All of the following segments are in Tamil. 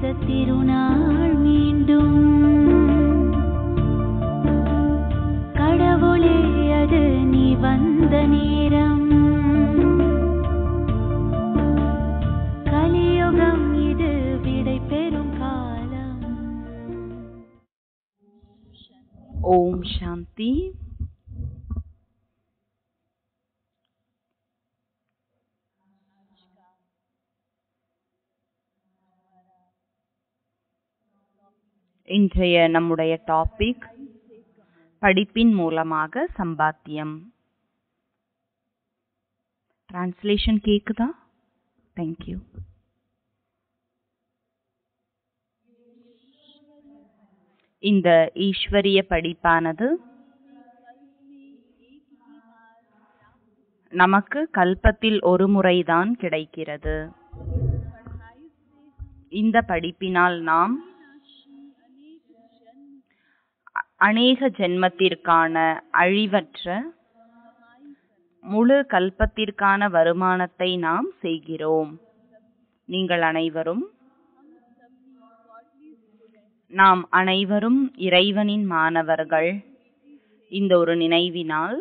திருநாள் மீண்டும் கடவுளே அது நீ வந்த நேரம் கலியுகம் இது விடை பெறும் காலம் ஓம் சாந்தி இன்றைய நம்முடைய டாபிக் படிப்பின் மூலமாக சம்பாத்தியம் டிரான்ஸ்லேஷன் கேக்குதா தேங்க்யூ இந்த ஈஸ்வரிய படிப்பானது நமக்கு கல்பத்தில் ஒரு முறைதான் கிடைக்கிறது இந்த படிப்பினால் நாம் அ- அநேக ஜென்மத்திற்கான அழிவற்ற முழு கல்பத்திற்கான வருமானத்தை நாம் செய்கிறோம் நீங்கள் அனைவரும் நாம் அனைவரும் இறைவனின் மாணவர்கள் இந்த ஒரு நினைவினால்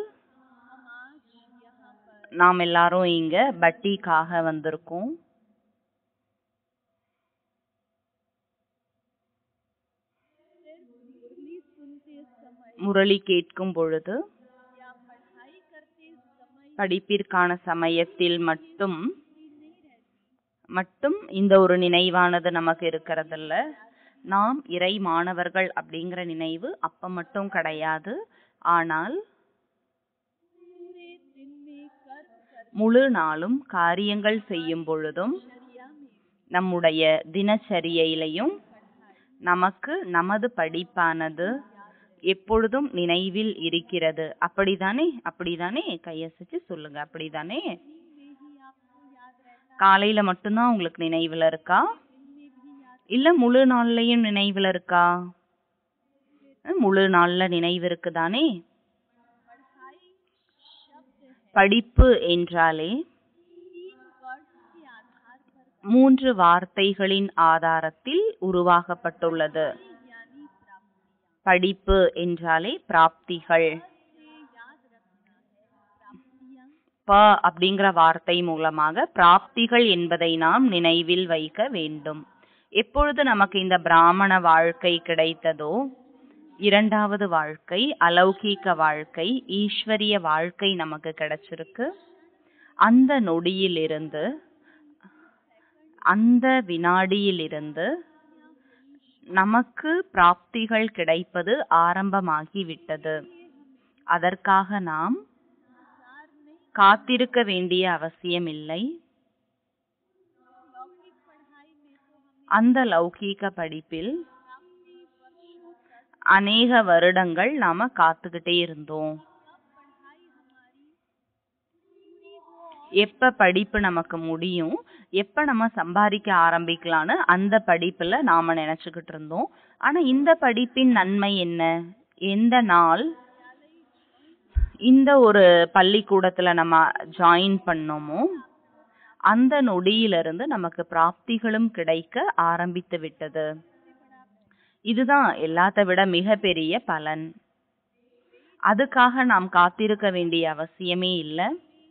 நாம் எல்லாரும் இங்க பட்டிக்காக வந்திருக்கோம் முரளி கேட்கும் பொழுது படிப்பிற்கான சமயத்தில் மட்டும் மட்டும் இந்த ஒரு நினைவானது நமக்கு இருக்கிறதில்ல நாம் இறை மாணவர்கள் அப்படிங்கிற நினைவு அப்ப மட்டும் கிடையாது ஆனால் முழு நாளும் காரியங்கள் செய்யும் பொழுதும் நம்முடைய தினச்சரியையிலையும் நமக்கு நமது படிப்பானது எப்பொழுதும் நினைவில் இருக்கிறது அப்படிதானே அப்படிதானே கையசைச்சு சொல்லுங்க அப்படிதானே காலையில மட்டும்தான் உங்களுக்கு நினைவுல இருக்கா இல்ல முழு நாள்லயும் நினைவுல இருக்கா அஹ் முழு நாள்ல நினைவு இருக்குதானே படிப்பு என்றாலே மூன்று வார்த்தைகளின் ஆதாரத்தில் உருவாக்கப்பட்டுள்ளது படிப்பு என்றாலே பிராப்திகள் ப அப்படிங்கிற வார்த்தை மூலமாக பிராப்திகள் என்பதை நாம் நினைவில் வைக்க வேண்டும் எப்பொழுது நமக்கு இந்த பிராமண வாழ்க்கை கிடைத்ததோ இரண்டாவது வாழ்க்கை அலௌகீக வாழ்க்கை ஈஸ்வரிய வாழ்க்கை நமக்கு கிடைச்சிருக்கு அந்த நொடியிலிருந்து அந்த வினாடியிலிருந்து நமக்கு பிராப்திகள் கிடைப்பது ஆரம்பமாகிவிட்டது அதற்காக நாம் காத்திருக்க வேண்டிய அவசியமில்லை அந்த லௌகீக படிப்பில் அநேக வருடங்கள் நாம காத்துக்கிட்டே இருந்தோம் எப்ப படிப்பு நமக்கு முடியும் எப்ப நம்ம சம்பாதிக்க ஆரம்பிக்கலாம்னு அந்த படிப்புல நாம நினைச்சுக்கிட்டு இருந்தோம் ஆனா இந்த படிப்பின் நன்மை என்ன எந்த நாள் இந்த ஒரு பள்ளிக்கூடத்துல நம்ம ஜாயின் பண்ணோமோ அந்த நொடியிலிருந்து நமக்கு பிராப்திகளும் கிடைக்க ஆரம்பித்து விட்டது இதுதான் எல்லாத்த விட மிகப்பெரிய பலன் அதுக்காக நாம் காத்திருக்க வேண்டிய அவசியமே இல்லை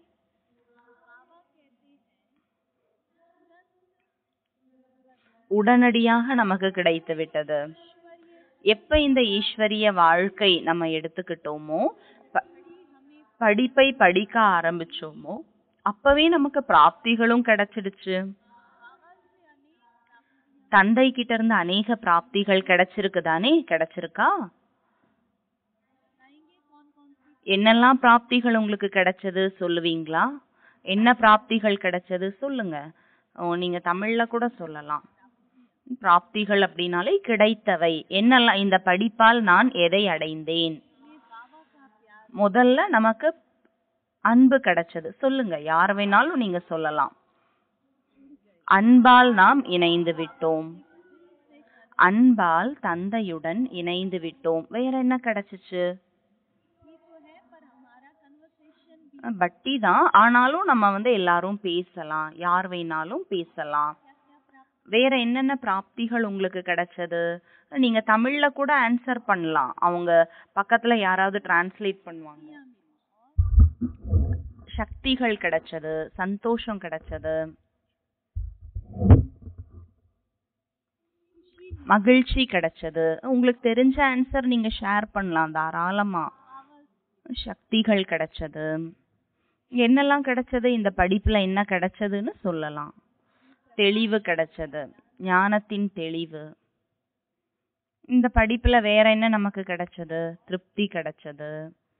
உடனடியாக நமக்கு கிடைத்து விட்டது எப்ப இந்த ஈஸ்வரிய வாழ்க்கை நம்ம எடுத்துக்கிட்டோமோ ப- படிப்பை படிக்க ஆரம்பிச்சோமோ அப்பவே நமக்கு பிராப்திகளும் கிடைச்சிடுச்சு தந்தை கிட்ட இருந்து அநேக பிராப்திகள் கிடைச்சிருக்குதானே கிடைச்சிருக்கா என்னெல்லாம் பிராப்திகள் உங்களுக்கு கிடைச்சது சொல்லுவீங்களா என்ன பிராப்திகள் கிடைச்சது சொல்லுங்க ஓ, நீங்க தமிழ்ல கூட சொல்லலாம் பிராப்திகள் அப்படின்னாலே கிடைத்தவை என்னெல்லாம் இந்த படிப்பால் நான் எதை அடைந்தேன் முதல்ல நமக்கு அன்பு கிடைச்சது சொல்லுங்க யார் வேணாலும் நீங்க சொல்லலாம் அன்பால் நாம் இணைந்து விட்டோம் அன்பால் தந்தையுடன் இணைந்து விட்டோம் வேற என்ன கிடைச்சிச்சு பட்டி தான் ஆனாலும் நம்ம வந்து எல்லாரும் பேசலாம் யார் வேணாலும் பேசலாம் வேற என்னென்ன பிராப்திகள் உங்களுக்கு கிடைச்சது நீங்க தமிழ்ல கூட ஆன்சர் பண்ணலாம் அவங்க பக்கத்துல யாராவது டிரான்ஸ்லேட் பண்ணுவாங்க சக்திகள் கிடைச்சது சந்தோஷம் கிடைச்சது மகிழ்ச்சி கிடைச்சது உங்களுக்கு தெரிஞ்ச ஆன்சர் நீங்க ஷேர் பண்ணலாம் தாராளமா சக்திகள் கிடைச்சது என்னெல்லாம் கிடைச்சது இந்த படிப்புல என்ன கிடைச்சதுன்னு சொல்லலாம் தெளிவு கிடைச்சது ஞானத்தின் தெளிவு இந்த படிப்புல வேற என்ன நமக்கு கிடைச்சது திருப்தி கிடைச்சது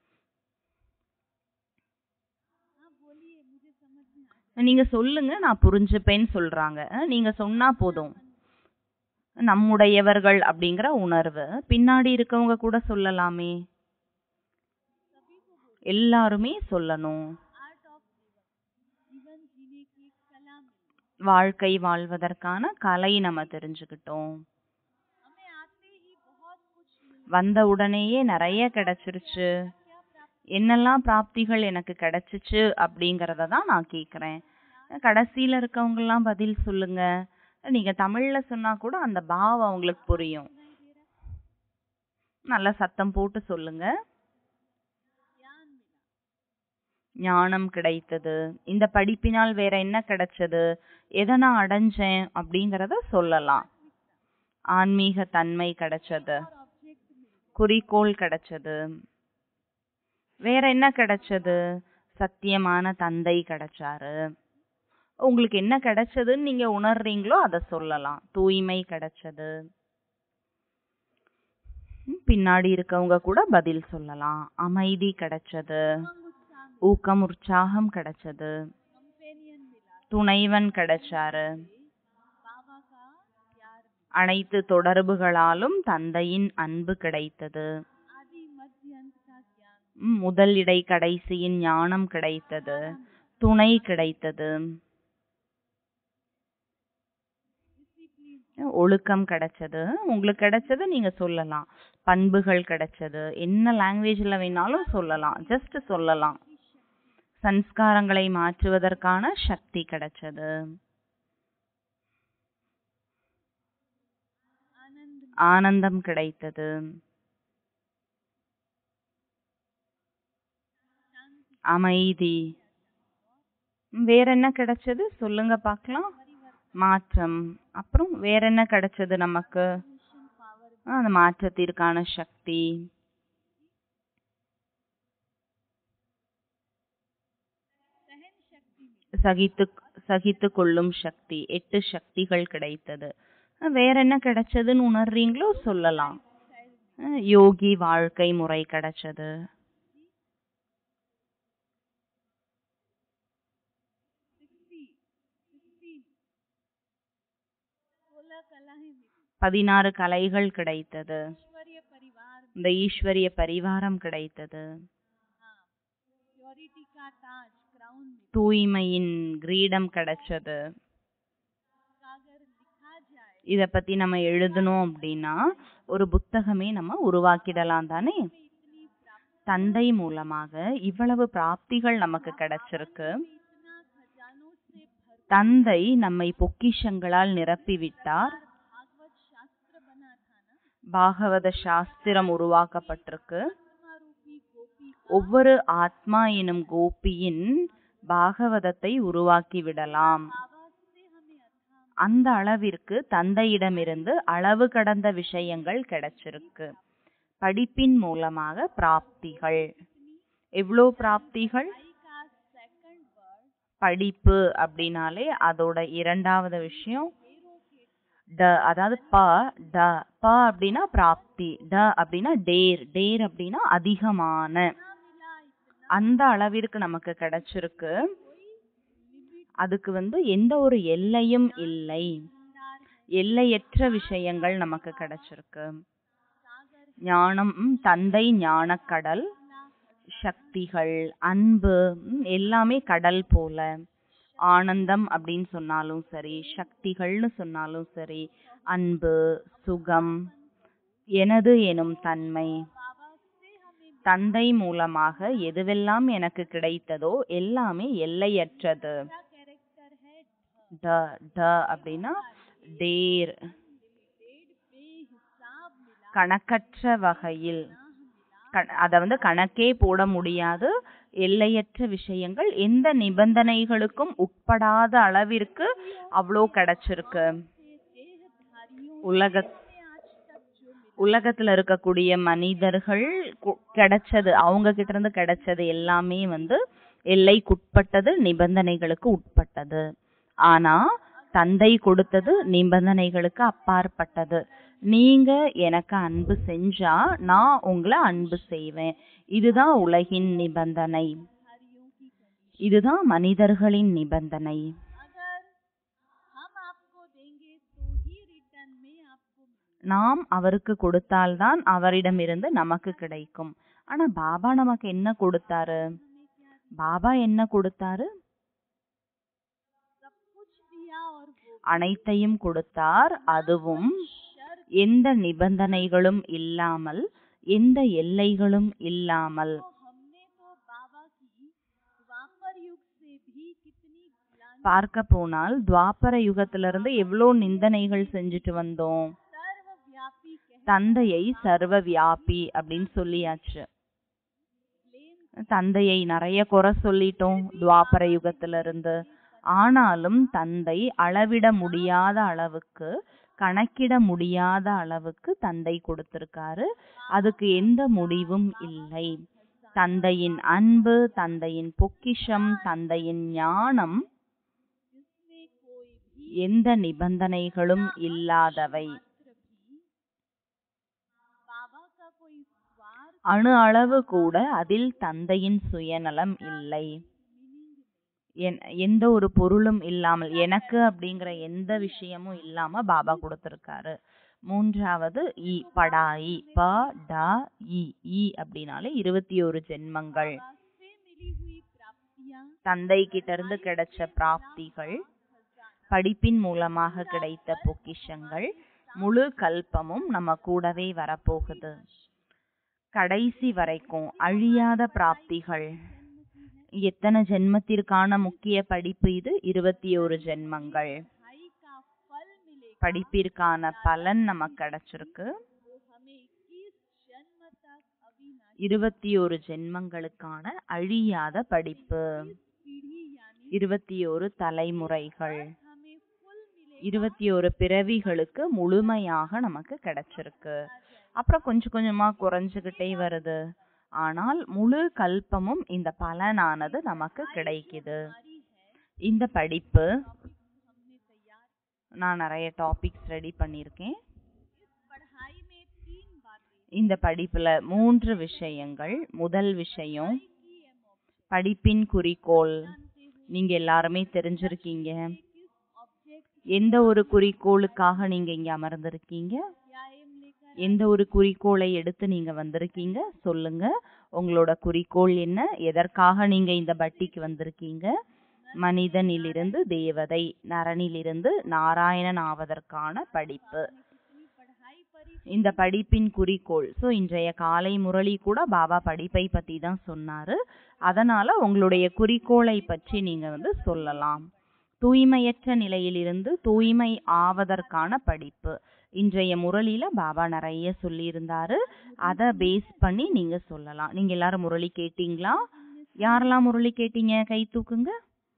நீங்க சொல்லுங்க நான் புரிஞ்சுப்பேன்னு சொல்றாங்க அஹ் நீங்க சொன்னா போதும் நம்முடையவர்கள் அப்படிங்கிற உணர்வு பின்னாடி இருக்கவங்க கூட சொல்லலாமே எல்லாருமே சொல்லணும் வாழ்க்கை வாழ்வதற்கான கலை நம்ம தெரிஞ்சுக்கிட்டோம் வந்த உடனேயே நிறைய கிடைச்சிருச்சு என்னெல்லாம் பிராப்திகள் எனக்கு கிடைச்சிச்சு அப்படிங்கறத தான் நான் கேக்குறேன் கடைசியில இருக்கவங்க எல்லாம் பதில் சொல்லுங்க நீங்க தமிழ்ல சொன்னா கூட அந்த பாவம் அவங்களுக்கு புரியும் நல்ல சத்தம் போட்டு சொல்லுங்க ஞானம் கிடைத்தது இந்த படிப்பினால் வேற என்ன கிடைச்சது எதை நான் அடைஞ்சேன் அப்படிங்கறத சொல்லலாம் ஆன்மீக தன்மை கிடைச்சது குறிக்கோள் கிடைச்சது வேற என்ன கிடைச்சது சத்தியமான தந்தை கிடைச்சாரு உங்களுக்கு என்ன கிடைச்சதுன்னு நீங்க உணர்றீங்களோ அத சொல்லலாம் தூய்மை கிடைச்சது ம், பின்னாடி இருக்கவங்க கூட பதில் சொல்லலாம் அமைதி கிடைச்சது ஊக்கம் உற்சாகம் கிடைச்சது துணைவன் கிடைச்சாரு அனைத்து தொடர்புகளாலும் தந்தையின் அன்பு கிடைத்தது ம், முதல் இடை கடைசியின் ஞானம் கிடைத்தது துணை கிடைத்தது ஒழுக்கம் கிடைச்சது உங்களுக்கு கிடைச்சது நீங்க சொல்லலாம் பண்புகள் கிடைச்சது என்ன லாங்குவேஜ்ல வேணாலும் சொல்லலாம் ஜஸ்ட் சொல்லலாம் சன்ஸ்காரங்களை மாற்றுவதற்கான சக்தி கிடைச்சது ஆனந்தம் கிடைத்தது அமைதி ம், வேற என்ன கிடைச்சது சொல்லுங்க பார்க்கலாம் மாற்றம் அப்புறம் வேற என்ன கிடைச்சது நமக்கு ஆ, அந்த மாற்றத்திற்கான சக்தி சகித்து சகித்து கொள்ளும் சக்தி எட்டு சக்திகள் கிடைத்தது ஆ, வேற என்ன கிடைச்சதுன்னு உணர்றீங்களோ சொல்லலாம் ஆ, யோகி வாழ்க்கை முறை கிடைச்சது பதினாறு கலைகள் கிடைத்தது இந்த ஈஸ்வரிய பரிவாரம் கிடைத்தது தூய்மையின் கிரீடம் கிடைச்சது இத பத்தி நம்ம எழுதணும் அப்படின்னா ஒரு புத்தகமே நம்ம உருவாக்கிடலாம் தானே தந்தை மூலமாக இவ்வளவு பிராப்திகள் நமக்கு கிடைச்சிருக்கு தந்தை நம்மை பொக்கிஷங்களால் நிரப்பிவிட்டார் பாகவத சாஸ்திரம் உருவாக்கப்பட்டிருக்கு ஒவ்வொரு ஆத்மா எனும் கோபியின் பாகவதத்தை உருவாக்கி விடலாம் அந்த அளவிற்கு தந்தையிடமிருந்து அளவு கடந்த விஷயங்கள் கிடைச்சிருக்கு படிப்பின் மூலமாக பிராப்திகள் எவ்வளோ பிராப்திகள் படிப்பு அப்படின்னாலே அதோட இரண்டாவது விஷயம் ட அதாவது ப ட ப அப்படின்னா பிராப்தி ட அப்படின்னா டேர் டேர் அப்படின்னா அதிகமான அந்த அளவிற்கு நமக்கு கிடைச்சிருக்கு அதுக்கு வந்து எந்த ஒரு எல்லையும் இல்லை எல்லையற்ற விஷயங்கள் நமக்கு கிடைச்சிருக்கு ஞானம் ம், தந்தை ஞானக்கடல் சக்திகள் அன்பு ம், எல்லாமே கடல் போல ஆனந்தம் அப்படின்னு சொன்னாலும் சரி சக்திகள்னு சொன்னாலும் சரி அன்பு சுகம் எனது எனும் தன்மை தந்தை மூலமாக எதுவெல்லாம் எனக்கு கிடைத்ததோ எல்லாமே எல்லையற்றது ட ட அப்படின்னா டேர் बेहिसाब मिला கணக்கற்ற வகையில் அத வந்து கணக்கே போட முடியாது எல்லையற்ற விஷயங்கள் எந்த நிபந்தனைகளுக்கும் உட்படாத அளவிற்கு அவ்வளோ கிடைச்சிருக்கு देहधारियों உலக ने आज तक जो मिला உலகத்துல இருக்கக்கூடிய மனிதர்கள் கு- கிடைச்சது அவங்க கிட்ட இருந்து கிடைச்சது எல்லாமே வந்து எல்லைக்குட்பட்டது நிபந்தனைகளுக்கு உட்பட்டது ஆனா தந்தை கொடுத்தது நிபந்தனைகளுக்கு அப்பாற்பட்டது நீங்க எனக்கு அன்பு செஞ்சா நான் உங்களை அன்பு செய்வேன் இதுதான் உலகின் நிபந்தனை இதுதான் மனிதர்களின் நிபந்தனை अगर हम आपको देंगे तो ही रिटर्न में आपको मिलेगा நாம் அவருக்கு கொடுத்தால்தான் அவரிடமிருந்து நமக்கு கிடைக்கும் ஆனா பாபா நமக்கு என்ன கொடுத்தாரு பாபா என்ன கொடுத்தாரு सब कुछ दिया और वो அனைத்தையும் கொடுத்தார் அதுவும் शर्त எந்த நிபந்தனைகளும் இல்லாமல் எந்த எல்லைகளும் இல்லாமல் तो हमने तो बाबा की द्वापर युग से भी कितनी गुलामी பார்க்க போனால் துவாபர யுகத்திலிருந்து எவ்வளோ நிந்தனைகள் செஞ்சுட்டு வந்தோம் सर्वव्यापी कह தந்தையை சர்வ வியாபி அப்படின்னு சொல்லியாச்சு ब्लेम தந்தையை நிறைய குறை சொல்லிட்டோம் துவாபர யுகத்துல இருந்து ஆனாலும் தந்தை அளவிட முடியாத அளவுக்கு கணக்கிட முடியாத அளவுக்கு தந்தை கொடுத்திருக்காரு அதுக்கு எந்த முடிவும் இல்லை தந்தையின் அன்பு தந்தையின் பொக்கிஷம் தந்தையின் ஞானம் जिसमें कोई भी எந்த நிபந்தனைகளும் இல்லாதவை मात्र भी बाबा का कोई स्वार्थ அணு அளவு கூட அதில் தந்தையின் சுயநலம் இல்லை என்- எந்த ஒரு பொருளும் இல்லாமல் எனக்கு அப்படிங்கிற எந்த விஷயமும் இல்லாம பாபா கொடுத்திருக்காரு மூன்றாவது இ படாயி ப ட இ இ அப்படின்னாலே இருபத்தி ஒரு ஜென்மங்கள் से मिली हुई प्राप्तियां தந்தை கிட்ட இருந்து கிடைச்ச பிராப்திகள் படிப்பின் மூலமாக கிடைத்த பொக்கிஷங்கள் முழு கல்பமும் நம்ம கூடவே வரப்போகுது கடைசி வரைக்கும் அழியாத பிராப்திகள் எத்தனை ஜென்மத்திற்கான முக்கிய படிப்பு இது இருபத்தி ஒரு ஜென்மங்கள் भाई का फल मिलेगा படிப்பிற்கான பலன் நமக்கு கிடைச்சிருக்கு वो हमें इक्कीस जन्म तक अविनाशी இருபத்தி ஒரு ஜென்மங்களுக்கான அழியாத படிப்பு पीढ़ी यानी இருபத்தி ஒரு தலைமுறைகள் हमें फुल मिलेगा இருபத்தி ஒரு பிறவிகளுக்கு முழுமையாக நமக்கு கிடைச்சிருக்கு அப்புறம் கொஞ்சம் கொஞ்சமா குறைஞ்சுகிட்டே வருது ஆனால் முழு கல்பமும் இந்த பலனானது நமக்கு கிடைக்குது இந்த படிப்பு हमने तैयार நான் நிறைய டாபிக்ஸ் ரெடி பண்ணியிருக்கேன் इस पढ़ाई में तीन बातें இந்த படிப்புல மூன்று விஷயங்கள் முதல் விஷயம் की एम படிப்பின் குறிக்கோள் जानते हुए நீங்க எல்லாருமே தெரிஞ்சிருக்கீங்க किस ऑब्जेक्ट எந்த ஒரு குறிக்கோளுக்காக நீங்க இங்க அமர்ந்திருக்கீங்க या एम लेकर எந்த ஒரு குறிக்கோளை எடுத்து நீங்க வந்திருக்கீங்க சொல்லுங்க உங்களோட குறிக்கோள் என்ன எதற்காக நீங்க இந்த பட்டிக்கு வந்திருக்கீங்க மனிதனிலிருந்து தேவதை நரனிலிருந்து நாராயணன் ஆவதற்கான படிப்பு कितनी पढ़ाई परी இந்த படிப்பின் குறிக்கோள் ஸோ இன்றைய காலை முரளி கூட பாபா படிப்பை பத்தி தான் சொன்னாரு அதனால உங்களுடைய குறிக்கோளை பற்றி நீங்க வந்து சொல்லலாம் தூய்மையற்ற நிலையிலிருந்து தூய்மை ஆவதற்கான படிப்பு இன்றைய முரளியில பாபா நிறைய சொல்லியிருந்தாரு அதை பேஸ் பண்ணி நீங்க சொல்லலாம் நீங்க எல்லாரும் முரளி கேட்டீங்களா யாரெல்லாம் முரளி கேட்டீங்க கை தூக்குங்க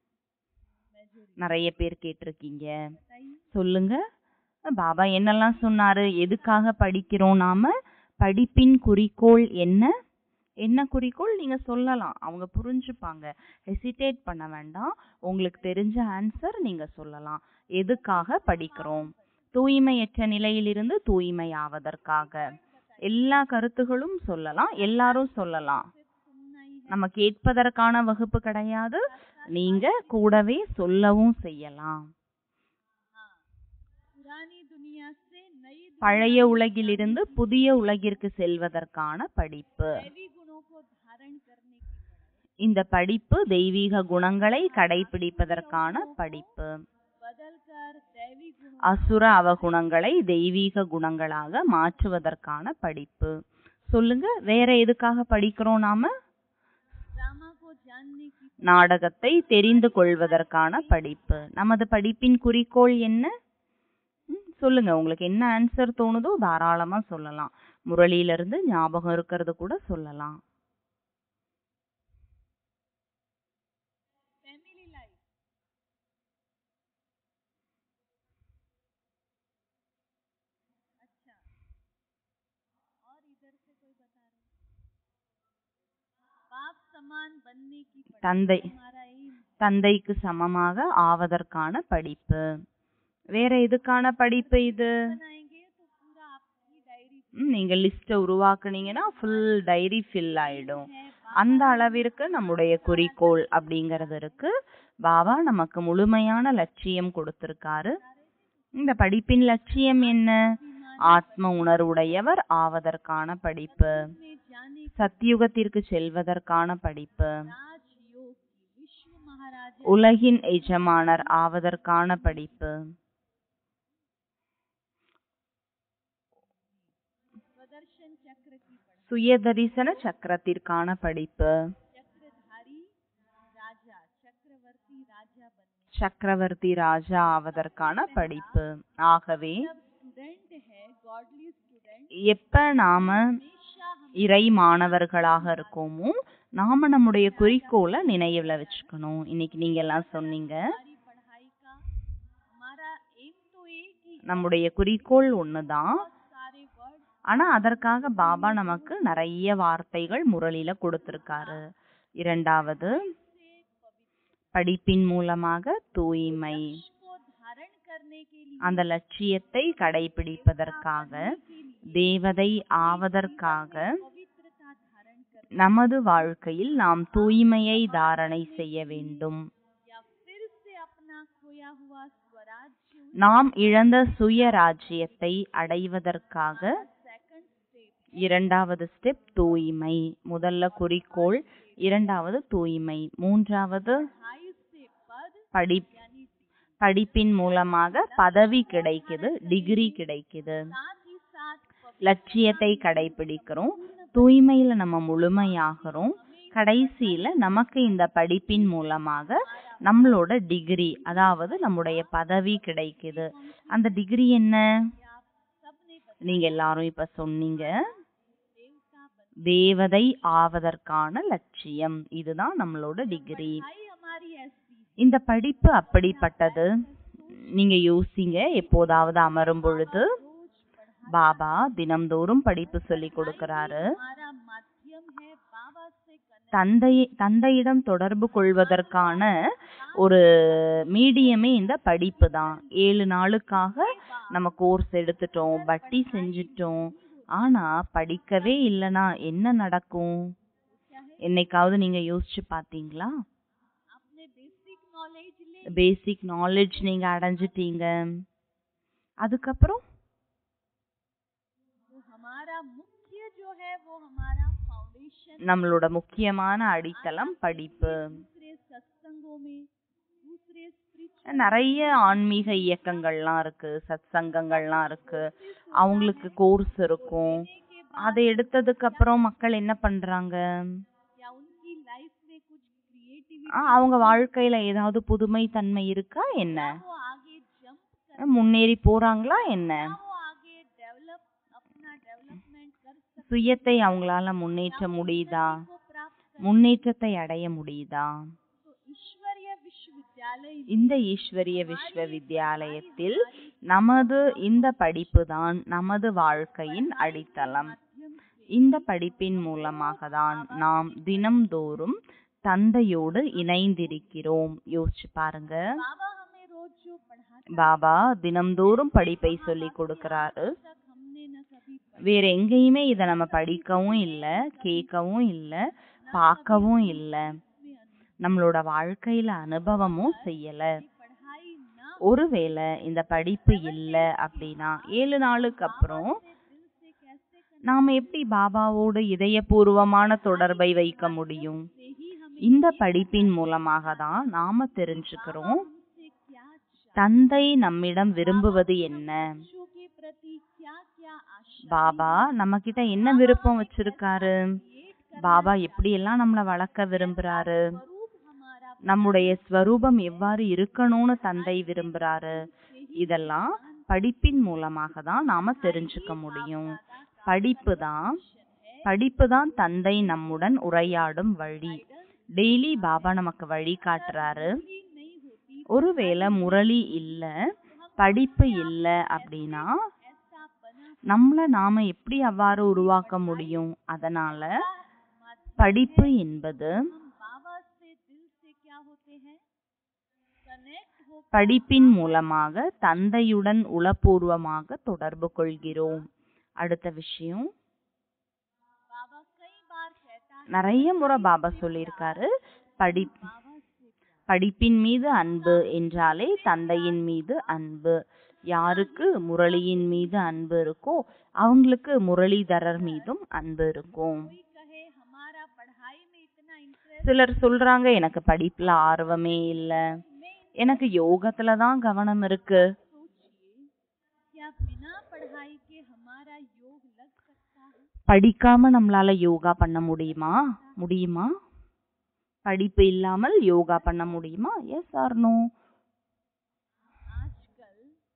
நிறைய பேர் கேட்டிருக்கீங்க சொல்லுங்க பாபா என்னெல்லாம் சொன்னாரு எதுக்காக படிக்கிறோம் நாம படிப்பின் குறிக்கோள் என்ன என்ன குறிக்கோள் நீங்க சொல்லலாம் அவங்க புரிஞ்சுப்பாங்க ஹெசிடேட் பண்ண வேண்டாம் உங்களுக்கு தெரிஞ்ச ஆன்சர் நீங்க சொல்லலாம் எதுக்காக படிக்கிறோம் தூய்மையற்ற நிலையிலிருந்து தூய்மையாவதற்காக எல்லா கருத்துகளும் சொல்லலாம் எல்லாரும் சொல்லலாம் நம்ம கேட்பதற்கான வகுப்பு கிடையாது நீங்க கூடவே சொல்லவும் செய்யலாம் पुरानी दुनिया से नई दुनिया பழைய உலகிலிருந்து புதிய உலகிற்கு செல்வதற்கான படிப்பு दैवी गुणों को धारण करने की पढ़ाई இந்த படிப்பு தெய்வீக குணங்களை கடைபிடிப்பதற்கான படிப்பு बदल कर दैवी गुणों அசுர அவகுணங்களை தெய்வீக குணங்களாக மாற்றுவதற்கான படிப்பு சொல்லுங்க வேற எதுக்காக படிக்கிறோம் நாம ड्रामा को जानने की நாடகத்தை தெரிந்து கொள்வதற்கான படிப்பு நமது படிப்பின் குறிக்கோள் என்ன சொல்லுங்க உங்களுக்கு என்ன ஆன்சர் தோணுதோ தாராளமா சொல்லலாம் முரளியில இருந்து ஞாபகம் இருக்கிறது கூட சொல்லலாம் फैमिली लाइफ अच्छा और इधर से कोई बता रहे बाप समान बनने की पढ़ाई தந்தை हमारा एम தந்தைக்கு சமமாக ஆவதற்கான படிப்பு வேற எதுக்கான படிப்பு இது बनाएंगे तो पूरा आपकी डायरी ம், நீங்க லிஸ்ட உருவாக்குனீங்கன்னா ஃபுல் டைரி ஃபில் ஆயிடும் है அந்த அளவிற்கு நம்முடைய குறிக்கோள் அப்படிங்கறது இருக்கு பாபா நமக்கு முழுமையான லட்சியம் கொடுத்திருக்காரு இந்த படிப்பின் லட்சியம் என்ன ஆத்ம உணர்வுடையவர் ஆவதற்கான படிப்பு में जाने சத்தியுகத்திற்கு செல்வதற்கான படிப்பு राजयोग की विश्व महाराजा உலகின் எஜமானர் ஆவதற்கான படிப்பு प्रदर्शन चक्र की पढ़ाई சுயதரிசன சக்கரத்திற்கான படிப்பு चक्रधारी राजा चक्रवर्ती राजा बनने சக்கரவர்த்தி ராஜா ஆவதற்கான படிப்பு ஆகவே जब स्टूडेंट है गॉडली स्टूडेंट எப்ப நாம हमेशा हम இறை மாணவர்களாக இருக்கோமோ நாம நம்முடைய குறிக்கோளை நினைவுல வச்சுக்கணும் இன்னைக்கு நீங்க எல்லாம் சொன்னீங்க हमारी पढ़ाई का हमारा एम तो एक ही நம்முடைய குறிக்கோள் ஒண்ணுதான் बहुत सारे वर्ड ஆனா அதற்காக பாபா நமக்கு நிறைய வார்த்தைகள் முரளில கொடுத்திருக்காரு இரண்டாவது से पवित्र படிப்பின் மூலமாக தூய்மை को धारण करने के लिए அந்த லட்சியத்தை கடைபிடிப்பதற்காக के लिए தேவதை ஆவதற்காக पवित्रता धारण कर நமது வாழ்க்கையில் நாம் தூய்மையை தாரணை செய்ய வேண்டும் या फिर से अपना खोया हुआ स्वराज्य நாம் இழந்த சுயராஜ்யத்தை அடைவதற்காக सेकंड स्टेप இரண்டாவது ஸ்டெப் தூய்மை முதல்ல குறிக்கோள் இரண்டாவது தூய்மை மூன்றாவது हाई से पद படி यानी படிப்பின் மூலமாக பதவி கிடைக்குது டிகிரி கிடைக்குது साथ ही साथ पवित्र லட்சியத்தை கடைபிடிக்கிறோம் தூய்மையில நம்ம முழுமையாகிறோம் கடைசியில நமக்கு இந்த படிப்பின் மூலமாக நம்மளோட டிகிரி அதாவது நம்முடைய பதவி கிடைக்குது அந்த டிகிரி என்ன आप सबने बताया நீங்க எல்லாரும் இப்ப சொன்னீங்க देवता बन தேவதை ஆவதற்கான லட்சியம் இதுதான் நம்மளோட டிகிரி भाई हमारी ऐसी है இந்த படிப்பு அப்படிப்பட்டது நீங்க யோசிங்க எப்போதாவது அமரும் பொழுது रोज पढ़ा பாபா தினம்தோறும் படிப்பு சொல்லி கொடுக்கறாரு हमारा माध्यम है बाबा से कनेक्ट தந்தை தந்தையிடம் தொடர்பு கொள்வதற்கான ஒரு மீடியமே இந்த படிப்பு தான் ஏழு நாளுக்காக நம்ம கோர்ஸ் எடுத்துட்டோம் பட்டி செஞ்சிட்டோம் ஆனா படிக்கவே இல்லனா என்ன நடக்கும் क्या है என்னைக்காவது நீங்க யோசிச்சு பாத்தீங்களா आपने बेसिक नॉलेज ले பேசிக் நாலேஜ் நீங்க அடைஞ்சிட்டீங்க அதுக்கப்புறம் तो हमारा मुख्य जो है वो हमारा फाउंडेशन நம்மளோட முக்கியமான அடித்தளம் படிப்பு दूसरे सत्संगों में दूसरे स्पिरिचुअल நிறைய ஆன்மீக இயக்கங்கள்லாம் இருக்கு சத்சங்கங்கள்லாம் இருக்கு அவங்களுக்கு கோர்ஸ் இருக்கும் के அதை எடுத்ததுக்கு அப்புறம் மக்கள் என்ன பண்றாங்க या उनकी लाइफ में कुछ क्रिएटिविटी ஆ, அவங்க வாழ்க்கையில ஏதாவது புதுமை தன்மை இருக்கா என்ன वो आगे जंप कर முன்னேறி போறாங்களா என்ன वो आगे डेवलप अपना डेवलपमेंट कर सकते சுயத்தை அவங்களால முன்னேற்ற முடியுதா को प्राप्त कर முன்னேற்றத்தை அடைய முடியுதா तो ईश्वरीय विश्वविद्यालय में இந்த ஈஸ்வரிய விஸ்வவித்யாலயத்தில் நமது இந்த படிப்பு தான் நமது வாழ்க்கையின் அடித்தளம் माध्यम से இந்த படிப்பின் மூலமாக தான் நாம் தினம்தோறும் தந்தையோடு இணைந்திருக்கிறோம் யோசிச்சு பாருங்க बाबा हमें रोज जो पढ़ाते பாபா தினம்தோறும் படிப்பை சொல்லி கொடுக்கறாரு तक हमने न कभी வேற எங்கேயுமே இத நம்ம படிக்கவும் இல்ல கேட்கவும் இல்ல பார்க்கவும் இல்ல में अनुभव நம்மளோட வாழ்க்கையில அனுபவமும் செய்யல पढ़ाई ना ஒருவேளை இந்த படிப்பு இல்ல அப்படின்னா ஏழு நாளுக்கு அப்புறம் से दिल से कैसे करने நாம எப்படி பாபாவோடு இதயபூர்வமான தொடர்பை வைக்க முடியும் से ही हमें இந்த படிப்பின் மூலமாக தான் நாம தெரிஞ்சுக்கிறோம் हमसे क्या चाह தந்தை நம்மிடம் விரும்புவது என்ன बच्चों के प्रति क्या क्या आशा பாபா நம்ம கிட்ட என்ன விருப்பம் வச்சிருக்காரு பாபா எப்படி எல்லாம் நம்மள வளர்க்க விரும்புறாரு स्वरूप हमारा நம்முடைய ஸ்வரூபம் எவ்வாறு இருக்கணும்னு தந்தை விரும்புறாரு இதெல்லாம் படிப்பின் மூலமாக தான் நாம தெரிஞ்சுக்க முடியும் படிப்பு தான் படிப்பு தான் தந்தை நம்முடன் உரையாடும் வழி டெய்லி பாபா நமக்கு வழி காட்டுறாரு नहीं होती ஒருவேளை முரளி இல்ல படிப்பு இல்ல அப்படின்னா ऐसा बना நம்மள நாம எப்படி அவ்வாறு உருவாக்க முடியும் அதனால படிப்பு என்பது हम बाबा से दिल से क्या होते हैं कनेक्ट हो படிப்பின் மூலமாக தந்தையுடன் உளப்பூர்வமாக தொடர்பு கொள்கிறோம் அடுத்த விஷயம் बाबा कई बार कहता है நிறைய முறை பாபா சொல்லியிருக்காரு படி बाबा से படிப்பின் மீது அன்பு என்றாலே தந்தையின் மீது அன்பு யாருக்கு முரளியின் மீது அன்பு இருக்கோ அவங்களுக்கு முரளிதரர் மீதும் அன்பு இருக்கும் कोई कहे हमारा पढ़ाई में इतना इंटरेस्ट சிலர் சொல்றாங்க எனக்கு படிப்புல ஆர்வமே இல்ல में எனக்கு யோகத்துல தான் கவனம் இருக்கு सोचिए क्या बिना पढ़ाई के हमारा योग लग सकता है படிக்காம நம்மளால யோகா பண்ண முடியுமா முடியுமா படிப்பு இல்லாமல் யோகா பண்ண முடியுமா எஸ் ஆர் நோ आजकल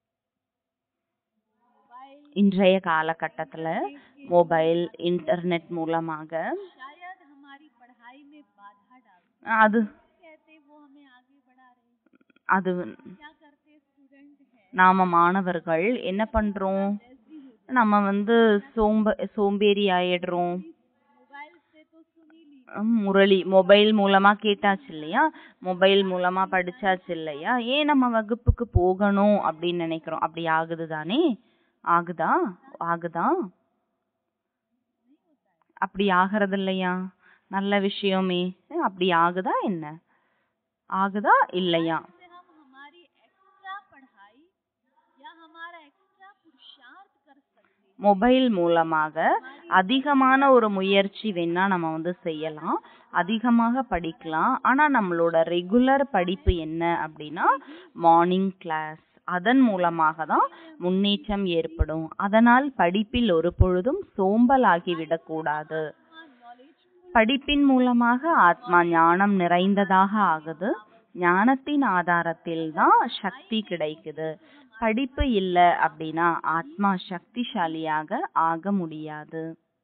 मोबाइल இன்றைய காலகட்டத்துல மொபைல் இன்டர்நெட் மூலமாக शायद हमारी पढ़ाई में बाधा डाल அது कहते वो हमें आगे बढ़ा रहे हैं அது क्या करते स्टूडेंट है நாம மாணவர்கள் என்ன பண்றோம் लेजी हो நம்ம வந்து சோம்ப சோம்பேறி ஆயிடுறோம் मोबाइल से तो सुन ही ली ஹம், முரளி மொபைல் மூலமா கேட்டாச்சு இல்லையா மொபைல் மூலமா படிச்சாச்சு இல்லையா ஏன் நம்ம வகுப்புக்கு போகணும் அப்படின்னு நினைக்கிறோம் அப்படி ஆகுது தானே ஆகுதா ஆகுதா அப்படி ஆகிறது இல்லையா நல்ல விஷயமே அஹ், அப்படி ஆகுதா என்ன ஆகுதா இல்லையா से हम हमारी एक्स्ट्रा पढ़ाई या हमारा एक्स्ट्रा पुरुषार्थ कर सकते हैं மொபைல் மூலமாக அதிகமான ஒரு முயற்சி வேணா நம்ம வந்து செய்யலாம் அதிகமாக படிக்கலாம் ஆனா நம்மளோட ரெகுலர் படிப்பு என்ன அப்படின்னா மார்னிங் கிளாஸ் அதன் மூலமாக தான் முன்னேற்றம் ஏற்படும் அதனால் படிப்பில் ஒரு பொழுதும் சோம்பலாகி விடக்கூடாது नॉलेज படிப்பின் மூலமாக ஆத்மா ஞானம் நிறைந்ததாக ஆகுது ஞானத்தின் ஆதாரத்தில் தான் சக்தி கிடைக்குது படிப்பு இல்ல அப்படின்னா ஆத்மா சக்திசாலியாக ஆக முடியாது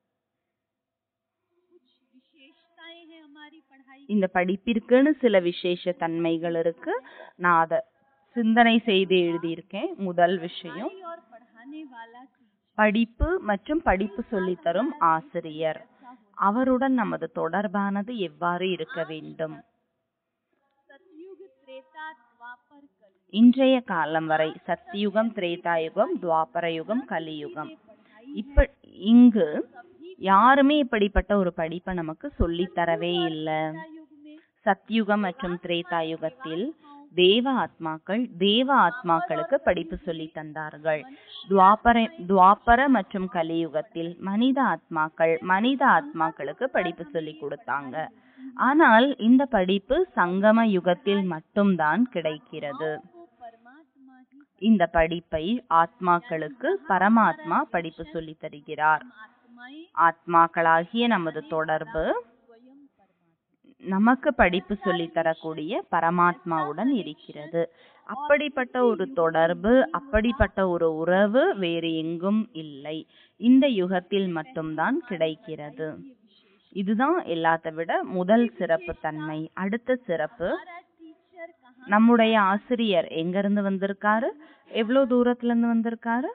विशेषताएं हैं हमारी पढ़ाई இந்த படிப்பிற்குன்னு சில விசேஷ தன்மைகள் இருக்கு நான் அதை சிந்தனை செய்து எழுதியிருக்கேன் முதல் விஷயம் और पढ़ाने वाला टीचर படிப்பு மற்றும் படிப்பு சொல்லித்தரும் ஆசிரியர் அவருடன் நமது தொடர்பானது எவ்வாறு இருக்க வேண்டும் सतयुग त्रेता द्वापर कल இன்றைய காலம் வரை சத்தியுகம் திரேதாயுகம் துவாபர யுகம் கலியுகம் இப்ப இங்கு யாருமே இப்படிப்பட்ட ஒரு படிப்பை நமக்கு சொல்லித் தரவே இல்லை युग में சத்யுகம் மற்றும் திரேதா யுகத்தில் தேவ ஆத்மாக்கள் தேவ ஆத்மாக்களுக்கு படிப்பு சொல்லி தந்தார்கள் துவாபர துவாபர மற்றும் கலியுகத்தில் மனித ஆத்மாக்கள் மனித ஆத்மாக்களுக்கு படிப்பு சொல்லி கொடுத்தாங்க ஆனால் இந்த படிப்பு சங்கம யுகத்தில் மட்டும்தான் கிடைக்கிறது को परमात्मा ही இந்த படிப்பை ஆத்மாக்களுக்கு பரமாத்மா படிப்பு சொல்லி தருகிறார் आत्माएं ஆத்மாக்களாகிய நமது தொடர்பு स्वयं परमात्मा நமக்கு படிப்பு சொல்லி தரக்கூடிய பரமாத்மாவுடன் இருக்கிறது அப்படிப்பட்ட ஒரு தொடர்பு அப்படிப்பட்ட ஒரு உறவு வேறு எங்கும் இல்லை இந்த யுகத்தில் மட்டும்தான் கிடைக்கிறது இதுதான் எல்லாத்த விட முதல் சிறப்பு தன்மை அடுத்த சிறப்பு हमारा टीचर कहाँ நம்முடைய ஆசிரியர் எங்க இருந்து வந்திருக்காரு எவ்வளவு தூரத்துல இருந்து வந்திருக்காரு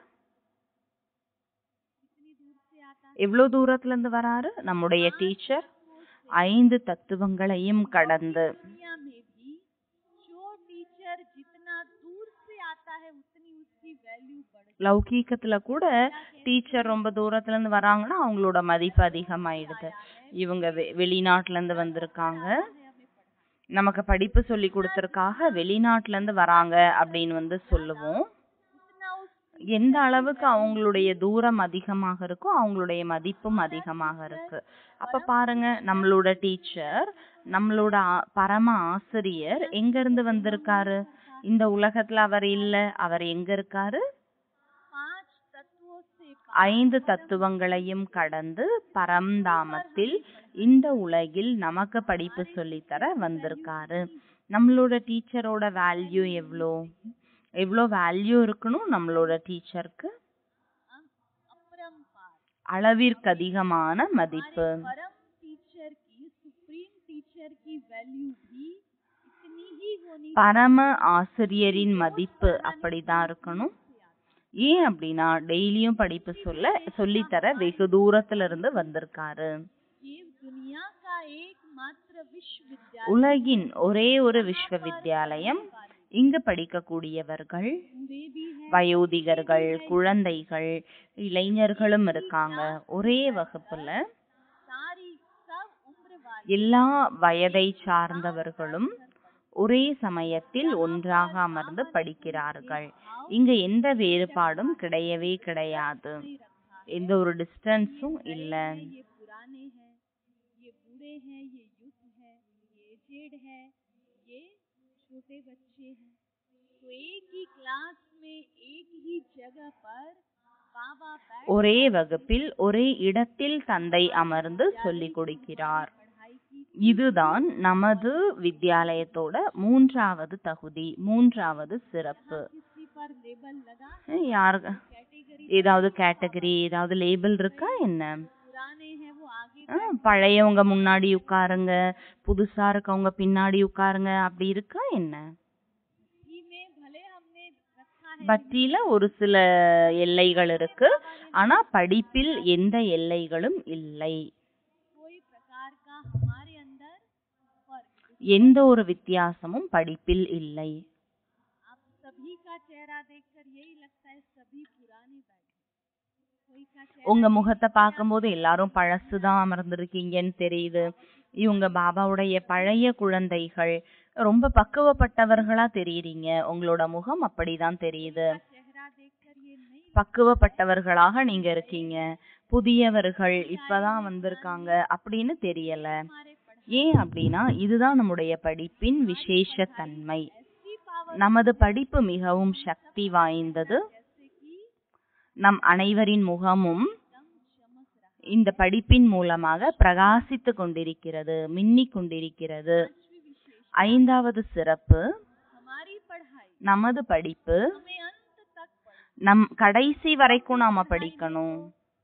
कितनी दूर से आता எவ்வளவு தூரத்துல இருந்து வராரு நம்முடைய டீச்சர் ஐந்து தத்துவங்களையும் கடந்து दुनिया में भी जो टीचर जितना दूर से आता है उतनी उसकी वैल्यू बढ़ லௌகீகத்துல கூட டீச்சர் ரொம்ப தூரத்துல இருந்து வராங்கன்னா அவங்களோட மதிப்பு அதிகமாயிடுது இவங்க வெ- வெளிநாட்டுல இருந்து வந்திருக்காங்க நமக்கு படிப்பு சொல்லி கொடுத்ததுக்காக வெளிநாட்டுல இருந்து வராங்க அப்படின்னு வந்து சொல்லுவோம் उतना उस எந்த அளவுக்கு அவங்களுடைய தூரம் அதிகமாக இருக்கோ அவங்களுடைய மதிப்பும் அதிகமாக இருக்கு அப்ப பாருங்க நம்மளோட டீச்சர் நம்மளோட ஆ- பரம ஆசிரியர் எங்க இருந்து வந்திருக்காரு இந்த உலகத்துல அவர் இல்ல அவர் எங்க இருக்காரு पांच तत्वों से ஐந்து தத்துவங்களையும் கடந்து பரம்தாமத்தில் இந்த உலகில் நமக்கு படிப்பு சொல்லித்தர வந்திருக்காரு நம்மளோட டீச்சரோட வேல்யூ எவ்வளோ எவ்வளோ வேல்யூ இருக்கணும் நம்மளோட டீச்சருக்கு अम- अपरंपार அளவிற்கு அதிகமான மதிப்பு हमारे परम टीचर की सुप्रीम टीचर की वैल्यू भी इतनी ही होनी பரம ஆசிரியரின் மதிப்பு அப்படிதான் இருக்கணும் ஏன் அப்படின்னா டெய்லியும் படிப்பு சொல்ல சொல்லித்தர வெகு தூரத்துல இருந்து வந்திருக்காரு ये दुनिया का एकमात्र विश्वविद्यालय உலகின் ஒரே ஒரு விஸ்வவித்யாலயம் இங்கு படிக்கக்கூடியவர்கள் पूरे भी है வயோதிகர்கள் குழந்தைகள் இளைஞர்களும் இருக்காங்க ஒரே வகுப்புல सारी सब उम्र वाले எல்லா வயதை சார்ந்தவர்களும் ஒரே சமயத்தில் ஒன்றாக அமர்ந்து படிக்கிறார்கள் இங்க எந்த வேறுபாடும் கிடையவே கிடையாது नहीं रखा है எந்த ஒரு டிஸ்டன்ஸும் இல்ல ये पुराने हैं ये बूढ़े हैं ये युद्ध है ये एजेड है ये छोटे बच्चे हैं तो एक ही क्लास में एक ही जगह पर बाबा बैठ ஒரே வகுப்பில் ஒரே இடத்தில் தந்தை அமர்ந்து சொல்லிக் கொடுக்கிறார் पढ़ाई की இதுதான் நமது வித்யாலயத்தோட மூன்றாவது தகுதி மூன்றாவது சிறப்பு किसी पर लेबल लगा அஹ் யாரு कैटेगरी ஏதாவது கேட்டகரி ஏதாவது லேபிள் இருக்கா என்ன पुराने हैं वो आगे அஹ் பழையவங்க முன்னாடி உட்காருங்க புதுசா இருக்கவங்க பின்னாடி உட்காருங்க அப்படி இருக்கா என்ன ही में भले हमने रखा है பக்தியில ஒரு சில எல்லைகள் இருக்கு ஆனா படிப்பில் எந்த எல்லைகளும் இல்லை कोई प्रकार का हमारे अंदर फर्क எந்த ஒரு வித்தியாசமும் படிப்பில் இல்லை आप सभी का चेहरा देखकर यही लगता है सभी पुराने बैठे कोई का चेहरा உங்க முகத்தை பார்க்கும்போது எல்லாரும் பழசுதான் அமர்ந்திருக்கீங்கன்னு தெரியுது இவங்க பாபாவுடைய பழைய குழந்தைகள் ரொம்ப பக்குவப்பட்டவர்களா தெரியுறீங்க உங்களோட முகம் அப்படிதான் தெரியுது चेहरा देखकर ये नहीं பக்குவப்பட்டவர்களாக நீங்க இருக்கீங்க புதியவர்கள் இப்பதான் வந்திருக்காங்க அப்படின்னு தெரியல हमारे पढ़ाई ஏன் அப்படின்னா இதுதான் நம்முடைய படிப்பின் விசேஷ தன்மை ऐसी पावर நமது படிப்பு மிகவும் சக்தி வாய்ந்தது जैसे कि நம் அனைவரின் முகமும் एकदम चमक रहा இந்த படிப்பின் மூலமாக பிரகாசித்து கொண்டிருக்கிறது மின்னிக் கொண்டிருக்கிறது पांचवी विशेष ஐந்தாவது சிறப்பு हमारी पढ़ाई நமது படிப்பு हमें अंत तक पढ़ நம் கடைசி வரைக்கும் நாம படிக்கணும்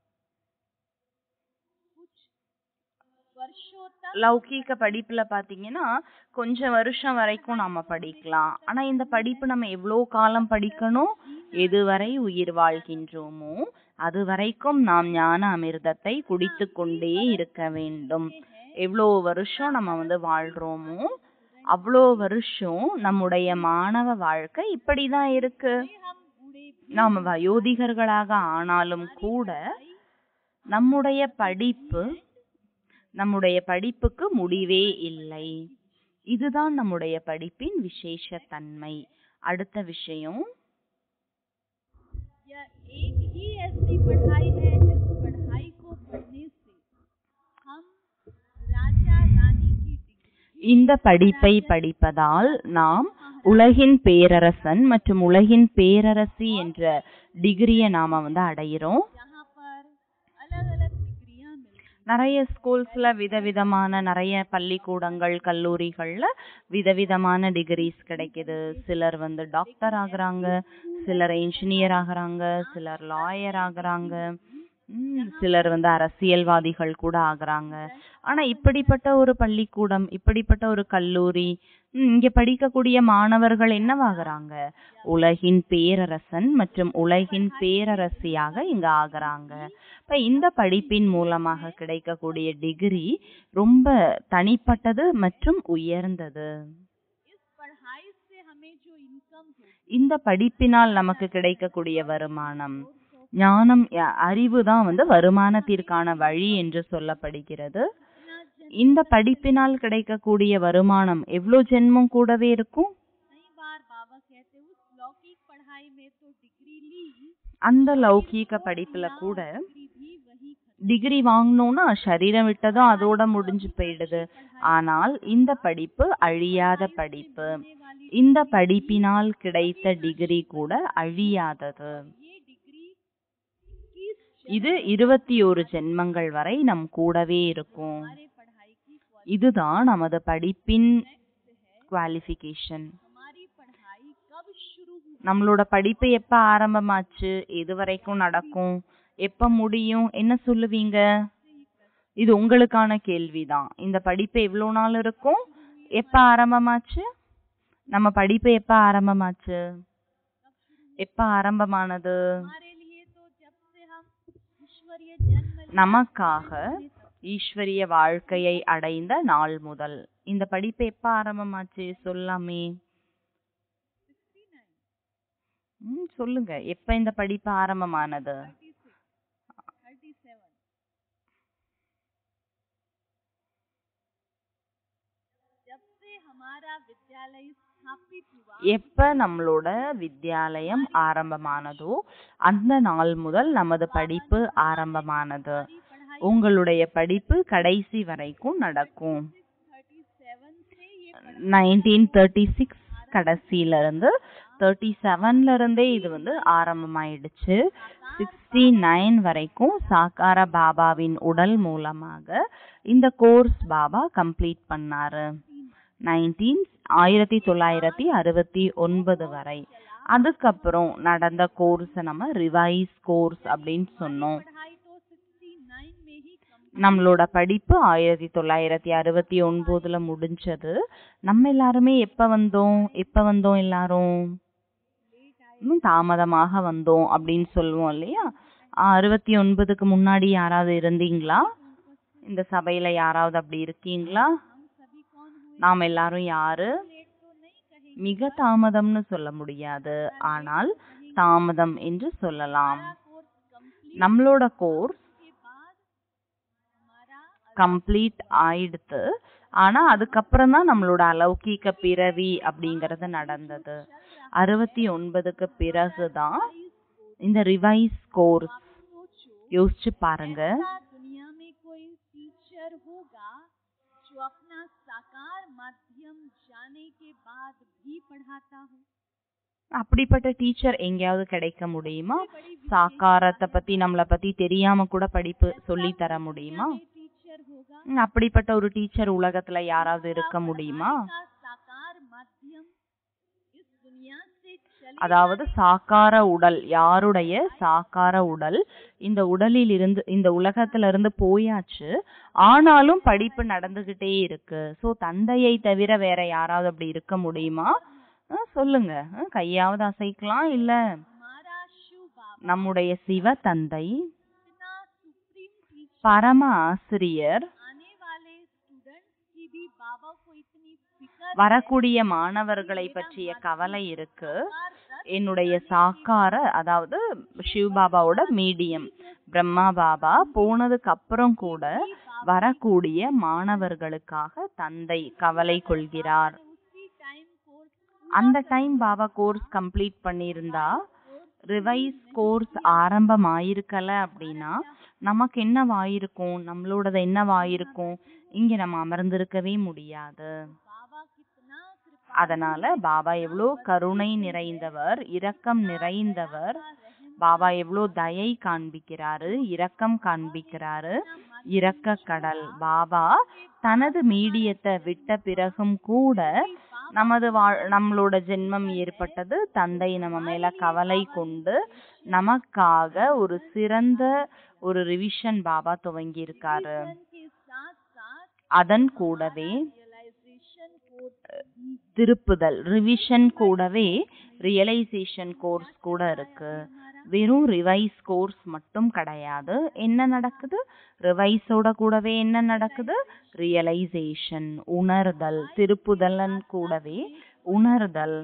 कुछ वर्षों तक லௌகீக படிப்புல பாத்தீங்கன்னா கொஞ்சம் வருஷம் வரைக்கும் நாம படிக்கலாம் ஆனா இந்த படிப்பு நம்ம எவ்வளோ காலம் படிக்கணும் எதுவரை உயிர் வாழ்கின்றோமோ அது வரைக்கும் நாம் ஞான அமிர்தத்தை குடித்து கொண்டே இருக்க வேண்டும் எவ்வளோ வருஷம் நம்ம வந்து வாழ்றோமோ அவ்வளோ வருஷம் நம்முடைய மாணவ வாழ்க்கை இப்படிதான் இருக்கு हम बूढ़े भी நாம வயோதிகர்களாக ஆனாலும் கூட நம்முடைய படிப்பு நம்முடைய படிப்புக்கு முடிவே இல்லை இதுதான் நம்முடைய படிப்பின் விசேஷ தன்மை அடுத்த விஷயம் यह एक ही ऐसी पढ़ाई है जिस पढ़ाई को पढ़ने से हम राजा रानी की डिग्री இந்த படிப்பை படிப்பதால் நாம் உலகின் பேரரசன் மற்றும் உலகின் பேரரசி என்ற டிகிரியை நாம வந்து அடையிறோம் यहाँ पर अलग अलग डिग्रियां मिलती हैं நிறைய ஸ்கூல்ஸ்ல விதவிதமான நிறைய பள்ளிக்கூடங்கள் கல்லூரிகள்ல விதவிதமான டிகிரிஸ் கிடைக்குது சிலர் வந்து டாக்டர் ஆகுறாங்க சிலர் இன்ஜினியர் ஆகுறாங்க சிலர் லாயர் ஆகுறாங்க ம், சிலர் வந்து அரசியல்வாதிகள் கூட ஆகுறாங்க ஆனா இப்படிப்பட்ட ஒரு பள்ளிக்கூடம் இப்படிப்பட்ட ஒரு கல்லூரி ம், இங்க படிக்கக்கூடிய மாணவர்கள் என்னவாகுறாங்க உலகின் பேரரசன் மற்றும் உலகின் பேரரசியாக இங்க ஆகுறாங்க இப்ப இந்த படிப்பின் மூலமாக கிடைக்கக்கூடிய டிகிரி ரொம்ப தனிப்பட்டது மற்றும் உயர்ந்தது इस पढ़ाई से हमें जो इनकम होगी இந்த படிப்பினால் நமக்கு கிடைக்கக்கூடிய வருமானம் ஞானம் ய- அறிவு தான் வந்து வருமானத்திற்கான வழி என்று சொல்லப்படுகிறது इतना जन இந்த படிப்பினால் கிடைக்கக்கூடிய வருமானம் எவ்வளோ ஜென்மம் கூடவே இருக்கும் कई बार बाबा कहते हैं, उस लौकिक पढ़ाई में तो डिग्री ली அந்த லௌகீக படிப்புல கூட डिग्री भी वही खत्म டிகிரி வாங்கணும்னா சரீரம் விட்டதும் அதோட முடிஞ்சு போயிடுது ஆனால் இந்த படிப்பு அழியாத படிப்பு होने वाली இந்த படிப்பினால் கிடைத்த டிகிரி கூட அழியாதது ये डिग्री इक्कीस இது இருபத்தி ஒரு ஜென்மங்கள் வரை நம் கூடவே இருக்கும் हमारे पढ़ाई की क्वालिटी இதுதான் நமது படிப்பின் है குவாலிஃபிகேஷன் हमारी पढ़ाई कब शुरू हुई நம்மளோட படிப்பு எப்ப ஆரம்பமாச்சு எது வரைக்கும் நடக்கும் எப்ப முடியும் என்ன சொல்லுவீங்க இது உங்களுக்கான கேள்விதான் இந்த படிப்பு எவ்வளவு நாள் இருக்கும் எப்ப ஆரம்பமாச்சு நம்ம படிப்பு எப்ப ஆரம்பமாச்சு எப்ப ஆரம்பமானது हमारे लिए तो जब से हम ईश्वरीय जन्म लिए நமக்காக ஈஸ்வரிய வாழ்க்கையை அடைந்த நாள் முதல் இந்த படிப்பு எப்ப ஆரம்பமாச்சு சொல்லாமே ம் சொல்லுங்க எப்ப இந்த படிப்பு ஆரம்பமானது थर्टी सेवन जब से हमारा विद्यालय स्थापित हुआ எப்ப நம்மளோட வித்யாலயம் ஆரம்பமானதோ அந்த நாள் முதல் நமது படிப்பு ஆரம்பமானது हमारी पढ़ाई உங்களுடைய படிப்பு கடைசி வரைக்கும் நடக்கும் थर्टी सेवन से ये நைன்டீன் தேர்ட்டி சிக்ஸ் கடைசியில இருந்து தேர்ட்டி செவன்ல இருந்தே இது வந்து ஆரம்பமாயிடுச்சு சிக்ஸ்டி நைன் வரைக்கும் சாக்கார பாபாவின் உடல் மூலமாக இந்த கோர்ஸ் பாபா கம்ப்ளீட் பண்ணாரு நைன்டீன் ஆயிரத்தி தொள்ளாயிரத்தி அறுபத்தி ஒன்பது வரை அதுக்கப்புறம் நடந்த கோர்ஸ் நம்ம ரிவைஸ் கோர்ஸ் அப்படின்னு சொன்னோம் पढ़ाई तो सिक्सटी नाइन में ही कम நம்மளோட படிப்பு ஆயிரத்தி தொள்ளாயிரத்தி அறுபத்தி ஒன்பதுல முடிஞ்சது நம்ம எல்லாருமே எப்ப வந்தோம் எப்ப வந்தோம் எல்லாரும் இன்னும் தாமதமாக வந்தோம் அப்படின்னு சொல்லுவோம் இல்லையா அறுபத்தி ஒன்பதுக்கு முன்னாடி யாராவது இருந்தீங்களா இந்த சபையில யாராவது அப்படி இருக்கீங்களா हम सभी कौन हुए நாம் எல்லாரும் யாரு लेट तो नहीं कहेंगे மிக தாமதம்னு சொல்ல முடியாது ஆனால் தாமதம் என்று சொல்லலாம் कोर्स कंप्लीट நம்மளோட கோர்ஸ் के बाद हमारा கம்ப்ளீட் ஆயிடுத்து ஆனா அதுக்கப்புறம் தான் நம்மளோட அலௌகீக பிறவி அப்படிங்கறது நடந்தது அறுபத்தி ஒன்பதுக்கு பிறகுதான் இந்த ரிவைஸ் கோர்ஸ் सोचो யோசிச்சு பாருங்க क्या दुनिया में कोई टीचर होगा जो अपना साकार माध्यम जाने के बाद भी पढ़ाता हो அப்படிப்பட்ட டீச்சர் எங்கேயாவது கிடைக்க முடியுமா बड़ी சாக்காரத்தை பத்தி நம்மள பத்தி தெரியாம கூட படிப்பு சொல்லி தர முடியுமா टीचर होगा ம், அப்படிப்பட்ட ஒரு டீச்சர் உலகத்துல யாராவது இருக்க முடியுமா का साकार माध्यम इस दुनिया से चले அதாவது சாக்கார உடல் யாருடைய சாக்கார உடல் இந்த உடலில் இருந்து இந்த உலகத்துல இருந்து போயாச்சு ஆனாலும் படிப்பு நடந்துகிட்டே இருக்கு சோ தந்தையை தவிர வேற யாராவது அப்படி இருக்க முடியுமா அஹ் சொல்லுங்க அஹ் கையாவது அசைக்கலாம் இல்ல हमारा शिव बाबा நம்முடைய சிவ தந்தை इतना सुप्रीम टीचर பரம ஆசிரியர் आने वाले स्टूडेंट्स की भी बाबा को इतनी फिक्र வரக்கூடிய மாணவர்களை பற்றிய கவலை இருக்கு என்னுடைய சாக்கார அதாவது சிவ் பாபாவோட மீடியம் பிரம்மா பாபா போனதுக்கு அப்புறம் கூட வரக்கூடிய மாணவர்களுக்காக தந்தை கவலை கொள்கிறார் उसी टाइम कोर्स அந்த டைம் பாபா கோர்ஸ் கம்ப்ளீட் பண்ணியிருந்தா ரிவைஸ் கோர்ஸ் ஆரம்பம் ஆயிருக்கல அப்படின்னா நமக்கு என்னவாயிருக்கும் நம்மளோடது என்னவாயிருக்கும் இங்க நம்ம அமர்ந்திருக்கவே முடியாது बाबा कितना कृपा அதனால பாபா எவ்வளோ கருணை நிறைந்தவர் இரக்கம் நிறைந்தவர் பாபா எவ்வளோ தயை காண்பிக்கிறாரு இரக்கம் காண்பிக்கிறாரு இரக்க கடல் பாபா தனது மீடியத்தை விட்ட பிறகும் கூட நமது வாழ் நம்மளோட ஜென்மம் ஏற்பட்டது தந்தை நம்ம மேல கவலை கொண்டு நமக்காக ஒரு சிறந்த ஒரு ரிவிஷன் பாபா துவங்கி இருக்காரு के साथ साथ அதன் கூடவே रियलाइजेशन कोर्स திருப்புதல் ரிவிஷன் கூடவே ரியலைசேஷன் கோர்ஸ் கூட இருக்கு வெறும் ரிவைஸ் கோர்ஸ் மட்டும் கிடையாது என்ன நடக்குது ரிவைஸோட கூடவே என்ன நடக்குது ரியலைசேஷன் உணர்தல் திருப்புதலன் கூடவே உணர்தல்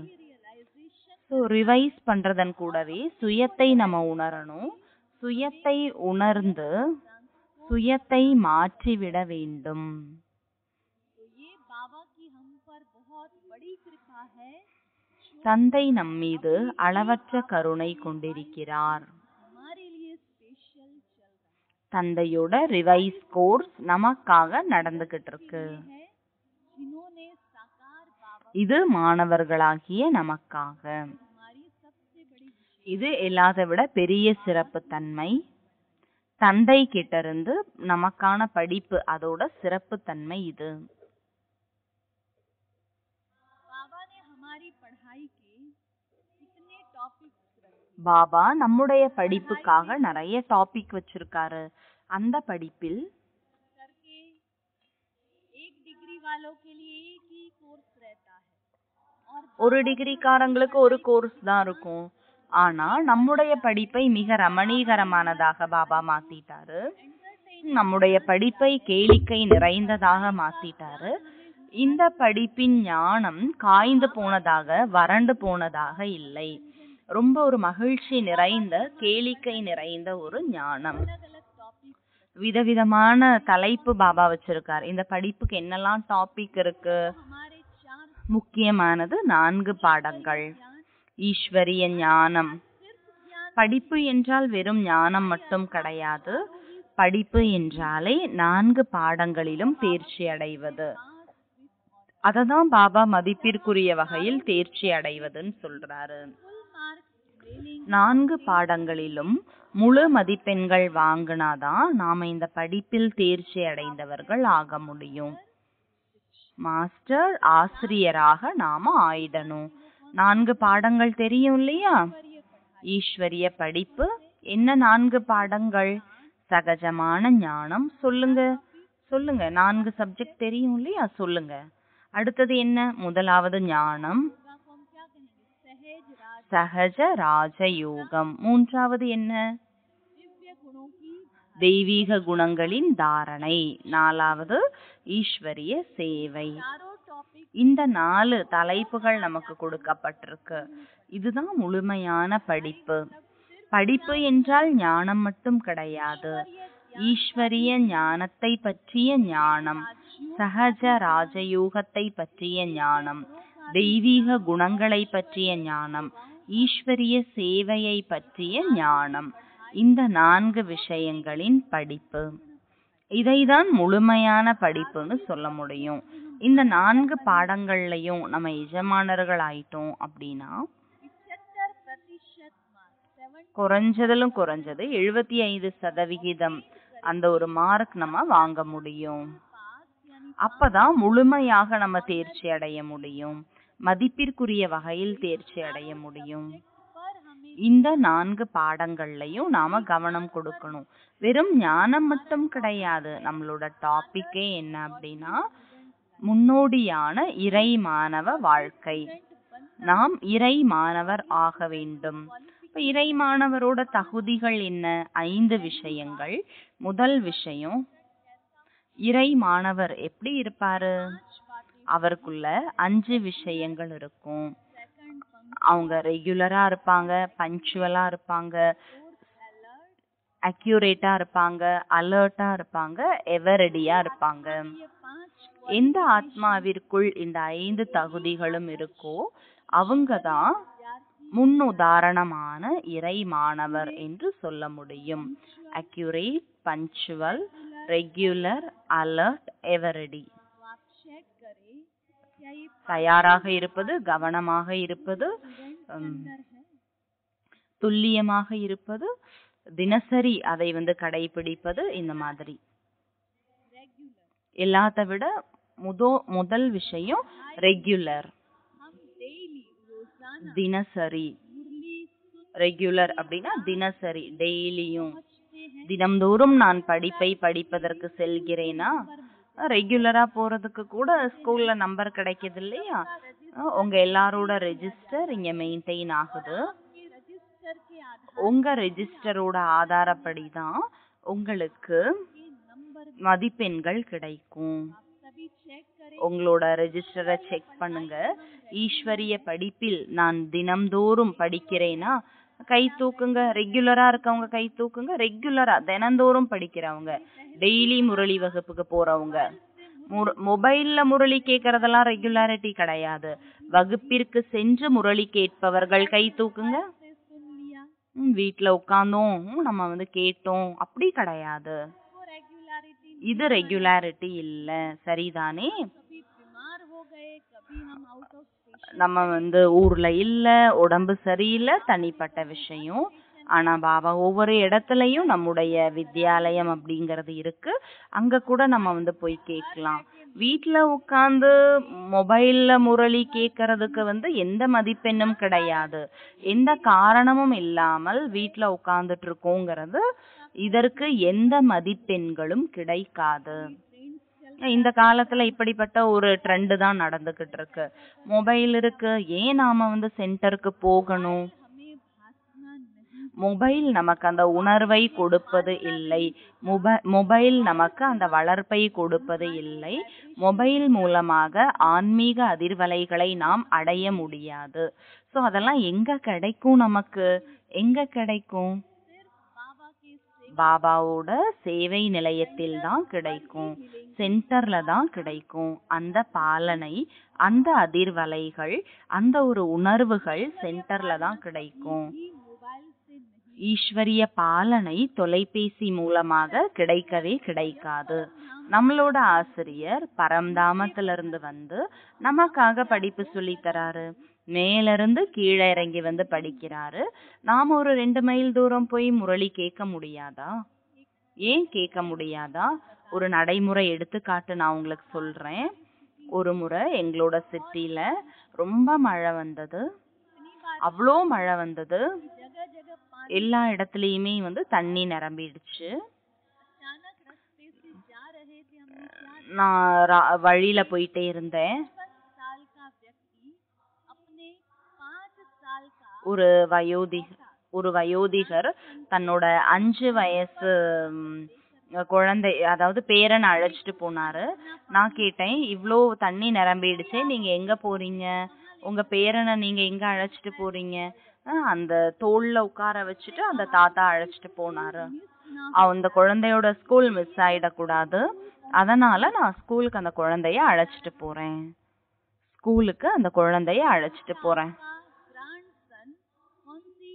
ஸோ ரிவைஸ் பண்றதன் கூடவே சுயத்தை நம்ம உணரணும் சுயத்தை உணர்ந்து சுயத்தை மாற்றிவிட வேண்டும் तो ये बाबा की हम पर बहुत बड़ी कृपा है தந்தை நம்மீது அளவற்ற கருணை கொண்டிருக்கிறார் हमारे लिए स्पेशल चल रहा தந்தையோட ரிவைஸ் கோர்ஸ் நமக்காக நடந்துகிட்டு இருக்கு है जिन्होंने साकार बाबा இது மாணவர்களாகிய நமக்காக हमारी सबसे बड़ी विशेष இது எல்லாத்தை விட பெரிய சிறப்பு தன்மை தந்தை கிட்ட இருந்து நமக்கான படிப்பு அதோட சிறப்பு தன்மை இது बाबा ने हमारी पढ़ाई के इतने பாபா நம்முடைய படிப்புக்காக நிறைய டாபிக் வச்சிருக்காரு அந்த படிப்பில் करके एक डिग्री वालों के लिए एक ही कोर्स रहता है और ஒரு டிகிரிக்காரங்களுக்கு ஒரு கோர்ஸ் தான் இருக்கும் ஆனா நம்முடைய படிப்பை மிக ரமணீகரமானதாக பாபா மாத்திட்டாரு நம்முடைய படிப்பை கேளிக்கை நிறைந்ததாக மாத்திட்டாரு இந்த படிப்பின் ஞானம் காய்ந்து போனதாக வறண்டு போனதாக இல்லை ரொம்ப ஒரு மகிழ்ச்சி நிறைந்த கேளிக்கை நிறைந்த ஒரு ஞானம் अलग अलग टॉपिक விதவிதமான தலைப்பு பாபா வச்சிருக்காரு இந்த படிப்புக்கு என்னெல்லாம் டாபிக் இருக்கு हमारे चार முக்கியமானது நான்கு பாடங்கள் ज्ञान ஈஸ்வரிய ஞானம் सिर्फ ज्ञान படிப்பு என்றால் வெறும் ஞானம் மட்டும் கிடையாது படிப்பு என்றாலே நான்கு பாடங்களிலும் தேர்ச்சி அடைவது அததான் பாபா மதிப்பிற்குரிய வகையில் தேர்ச்சி அடைவதுன்னு சொல்றாரு फुल मार्क्स ले लेंगे நான்கு பாடங்களிலும் முழு மதிப்பெண்கள் வாங்கினாதான் நாம இந்த படிப்பில் தேர்ச்சி அடைந்தவர்கள் ஆக முடியும் மாஸ்டர் ஆசிரியராக நாம ஆயிடணும் நான்கு பாடங்கள் தெரியும் இல்லையா ஈஸ்வரிய படிப்பு என்ன நான்கு பாடங்கள் சகஜமான ஞானம் சொல்லுங்க சொல்லுங்க நான்கு சப்ஜெக்ட் தெரியும் இல்லையா சொல்லுங்க அடுத்தது என்ன முதலாவது ஞானம் योगा को हम क्या कहेंगे सहज राज சகஜ ராஜயோகம் மூன்றாவது என்ன दिव्य गुणों की தெய்வீக குணங்களின் தாரணை நாலாவது ஈஸ்வரிய சேவை चारों टॉपिक இந்த நாலு தலைப்புகள் நமக்கு கொடுக்கப்பட்டிருக்கு இதுதான் முழுமையான படிப்பு படிப்பு என்றால் ஞானம் மட்டும் கிடையாது ஈஸ்வரிய ஞானத்தை பற்றிய ஞானம் சகஜ ராஜயோகத்தை பற்றிய ஞானம் தெய்வீக குணங்களை பற்றிய ஞானம் ஈஸ்வரிய சேவையை பற்றிய ஞானம் இந்த நான்கு விஷயங்களின் படிப்பு இதைதான் முழுமையான படிப்புன்னு சொல்ல முடியும் இந்த நான்கு பாடங்கள்லயும் நம்ம எஜமானர்கள் ஆயிட்டோம் அப்படின்னா पिछहत्तर प्रतिशत मार्क्स सेवन குறைஞ்சதிலும் குறைஞ்சது எழுபத்தி ஐந்து சதவிகிதம் அந்த ஒரு மார்க் நம்ம வாங்க முடியும் पास यानी அப்பதான் முழுமையாக நம்ம தேர்ச்சி அடைய முடியும் மதிப்பிற்குரிய வகையில் தேர்ச்சி அடைய முடியும் पर हमें இந்த நான்கு பாடங்கள்லயும் நாம கவனம் கொடுக்கணும் வெறும் ஞானம் மட்டும் கிடையாது நம்மளோட டாபிக்கே என்ன அப்படின்னா முன்னோடியான இறை மாணவ வாழ்க்கை நாம் இறை மாணவர் ஆக வேண்டும் இப்ப இறை மாணவரோட தகுதிகள் என்ன ஐந்து விஷயங்கள் முதல் விஷயம் இறை மாணவர் எப்படி இருப்பாரு அவருக்குள்ள அஞ்சு விஷயங்கள் இருக்கும் सेकंड पंक्ति அவங்க ரெகுலரா இருப்பாங்க பஞ்சுவலா இருப்பாங்க அக்யூரேட்டா இருப்பாங்க அலர்ட்டா இருப்பாங்க எவரெடியா இருப்பாங்க ये पांच எந்த ஆத்மாவிற்குள் இந்த ஐந்து தகுதிகளும் இருக்கோ அவங்க தான் முன்னுதாரணமான இறை மாணவர் என்று சொல்ல முடியும் accurate punctual regular alert ever ready तो आप चेक करें क्या ये தயாராக இருப்பது கவனமாக இருப்பது स्टूडेंट உம், अंदर है துல்லியமாக இருப்பது தினசரி அதை வந்து கடைபிடிப்பது இந்த மாதிரி रेगुलर எல்லாத்த விட முதோ முதல் விஷயம் ரெகுலர் हम डेली रोजाना தினசரி मुरली सुन ரெகுலர் அப்படின்னா தினசரி டெய்லியும் पहुंचते हैं தினம்தோறும் நான் படிப்பை படிப்பதற்கு செல்கிறேனா ரெகுலரா போறதுக்கு கூட ஸ்கூல்ல நம்பர் கிடைக்குது இல்லையா அஹ் உங்க எல்லாரோட ரெஜிஸ்டர் இங்க மெயின்டைன் ஆகுது आपके रजिस्टर के आधार உங்க ரெஜிஸ்டரோட ஆதாரப்படி தான் உங்களுக்கு के नंबर மதிப்பெண்கள் கிடைக்கும் आप सभी चेक करें உங்களோட ரெஜிஸ்டரை செக் பண்ணுங்க ஈஸ்வரிய படிப்பில் நான் தினம்தோறும் படிக்கிறேனா கை தூக்குங்க ரெகுலரா இருக்கவங்க கை தூக்குங்க ரெகுலரா தினந்தோறும் படிக்கிறவங்க டெய்லி முரளி வகுப்புக்கு போறவங்க முர- மொபைல்ல முரளி கேட்கறதெல்லாம் ரெகுலாரிட்டி கிடையாது வகுப்பிற்கு சென்று முரளி கேட்பவர்கள் கை தூக்குங்க से सुन लिया ம், வீட்ல உட்கார்ந்தோம் ம், நம்ம வந்து கேட்டோம் அப்படி கிடையாது वो रेगुलरिटी இது ரெகுலாரிட்டி இல்ல சரிதானே कभी बीमार हो गए कभी हम आउट ऑफ स्टेशन நம்ம வந்து ஊர்ல இல்ல உடம்பு சரியில்லை தனிப்பட்ட விஷயம் ஆனா பாபா ஒவ்வொரு இடத்துலயும் நம்முடைய வித்யாலயம் அப்படிங்கறது இருக்கு அங்க கூட நம்ம வந்து போய் கேட்கலாம் வீட்ல உட்கார்ந்து மொபைல்ல முரளி கேட்கறதுக்கு வந்து எந்த மதிப்பெண்ணும் கிடையாது எந்த காரணமும் இல்லாமல் வீட்ல உட்கார்ந்துட்டு இருக்கோங்கிறது இதற்கு எந்த மதிப்பெண்களும் கிடைக்காது இந்த காலத்துல இப்படிப்பட்ட ஒரு ட்ரெண்ட் தான் நடந்துகிட்டு இருக்கு மொபைல் இருக்கு ஏன் நாம வந்து சென்டருக்கு போகணும் हमें भासना नहीं மொபைல் நமக்கு அந்த உணர்வை கொடுப்பது இல்லை மொப- மொபைல் நமக்கு அந்த வளர்ப்பை கொடுப்பது இல்லை மொபைல் மூலமாக ஆன்மீக அதிர்வலைகளை நாம் அடைய முடியாது சோ அதெல்லாம் எங்க கிடைக்கும் நமக்கு எங்க கிடைக்கும் सिर्फ बाबा के से பாபாவோட சேவை நிலையத்தில் தான் கிடைக்கும் சென்டர்ல தான் கிடைக்கும் அந்த பாலனை அந்த அதிர்வலைகள் அந்த ஒரு உணர்வுகள் சென்டர்ல தான் கிடைக்கும் ही मोबाइल से नहीं ஈஸ்வரிய பாலனை தொலைபேசி மூலமாக கிடைக்கவே கிடைக்காது நம்மளோட ஆசிரியர் பரம்தாமத்திலிருந்து வந்து நமக்காக படிப்பு சொல்லி தராரு மேல இருந்து கீழே இறங்கி வந்து படிக்கிறாரு நாம ஒரு ரெண்டு மைல் தூரம் போய் முரளி கேட்க முடியாதா ஏன் கேட்க முடியாதா ஒரு நடைமுறை எடுத்துக்காட்டு நான் உங்களுக்கு சொல்றேன் ஒரு முறை எங்களோட சிட்டில ரொம்ப மழை வந்தது इतनी बार அவ்வளோ மழை வந்தது जगह जगह पानी எல்லா இடத்துலயுமே வந்து தண்ணி நிரம்பிடுச்சு अचानक रास्ते से जा रहे थे हमने क्या நான் ரா- வழியில போயிட்டே இருந்தேன் पचपन साल का व्यक्ति अपने पाँच साल का ஒரு வயோதி ஒரு வயோதிகர் தன்னோட அஞ்சு வயசு ம், குழந்தை அதாவது பேரனை அழைச்சிட்டு போனாரு நான் கேட்டேன் இவ்ளோ தண்ணி நிரம்பிடுச்சே நீங்க எங்க போறீங்க உங்க பேரனை நீங்க எங்க அழைச்சிட்டு போறீங்க "அஹ், அந்த தோல்ல உட்கார வச்சுட்டு அந்த தாத்தா அழைச்சிட்டு போனாரு அந்த குழந்தையோட ஸ்கூல் மிஸ் ஆயிடக்கூடாது அதனால நான் ஸ்கூலுக்கு அந்த குழந்தைய அழைச்சிட்டு போறேன் ஸ்கூலுக்கு அந்த குழந்தைய அழைச்சிட்டு போறேன் ग्रांड सन कौन सी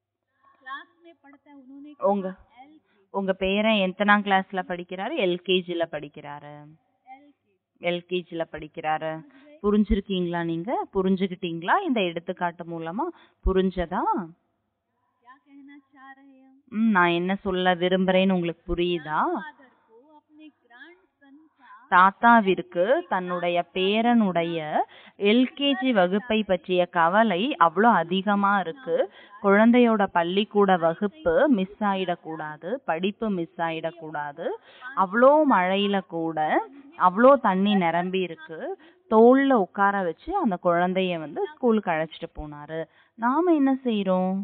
क्लास में पढ़ता है उन्होंने உங்க एल உங்க பேரன் எத்தனாம் கிளாஸ்ல படிக்கிறாரு எல்கேஜில படிக்கிறாரு एल के எல்கேஜில படிக்கிறாரு புரிஞ்சிருக்கீங்களா நீங்க புரிஞ்சுக்கிட்டீங்களா இந்த எடுத்துக்காட்டு மூலமா புரிஞ்சதா क्या कहना चाह रहे हैं हम ம் நான் என்ன சொல்ல விரும்புறேன்னு உங்களுக்கு புரியுதா फादर को अपने ग्रांड सन का தாத்தாவிற்கு தன்னுடைய பேரனுடைய எல்கேஜி வகுப்பை பற்றிய கவலை அவ்வளோ அதிகமா இருக்கு குழந்தையோட பள்ளிக்கூட வகுப்பு மிஸ் ஆயிடக்கூடாது படிப்பு மிஸ் ஆயிடக்கூடாது அவ்வளோ மழையில கூட அவ்வளோ தண்ணி நிரம்பி இருக்கு தோல்ல உட்கார வச்சு அந்த குழந்தைய வந்து ஸ்கூலுக்கு அழைச்சிட்டு போனாரு நாம என்ன செய்றோம்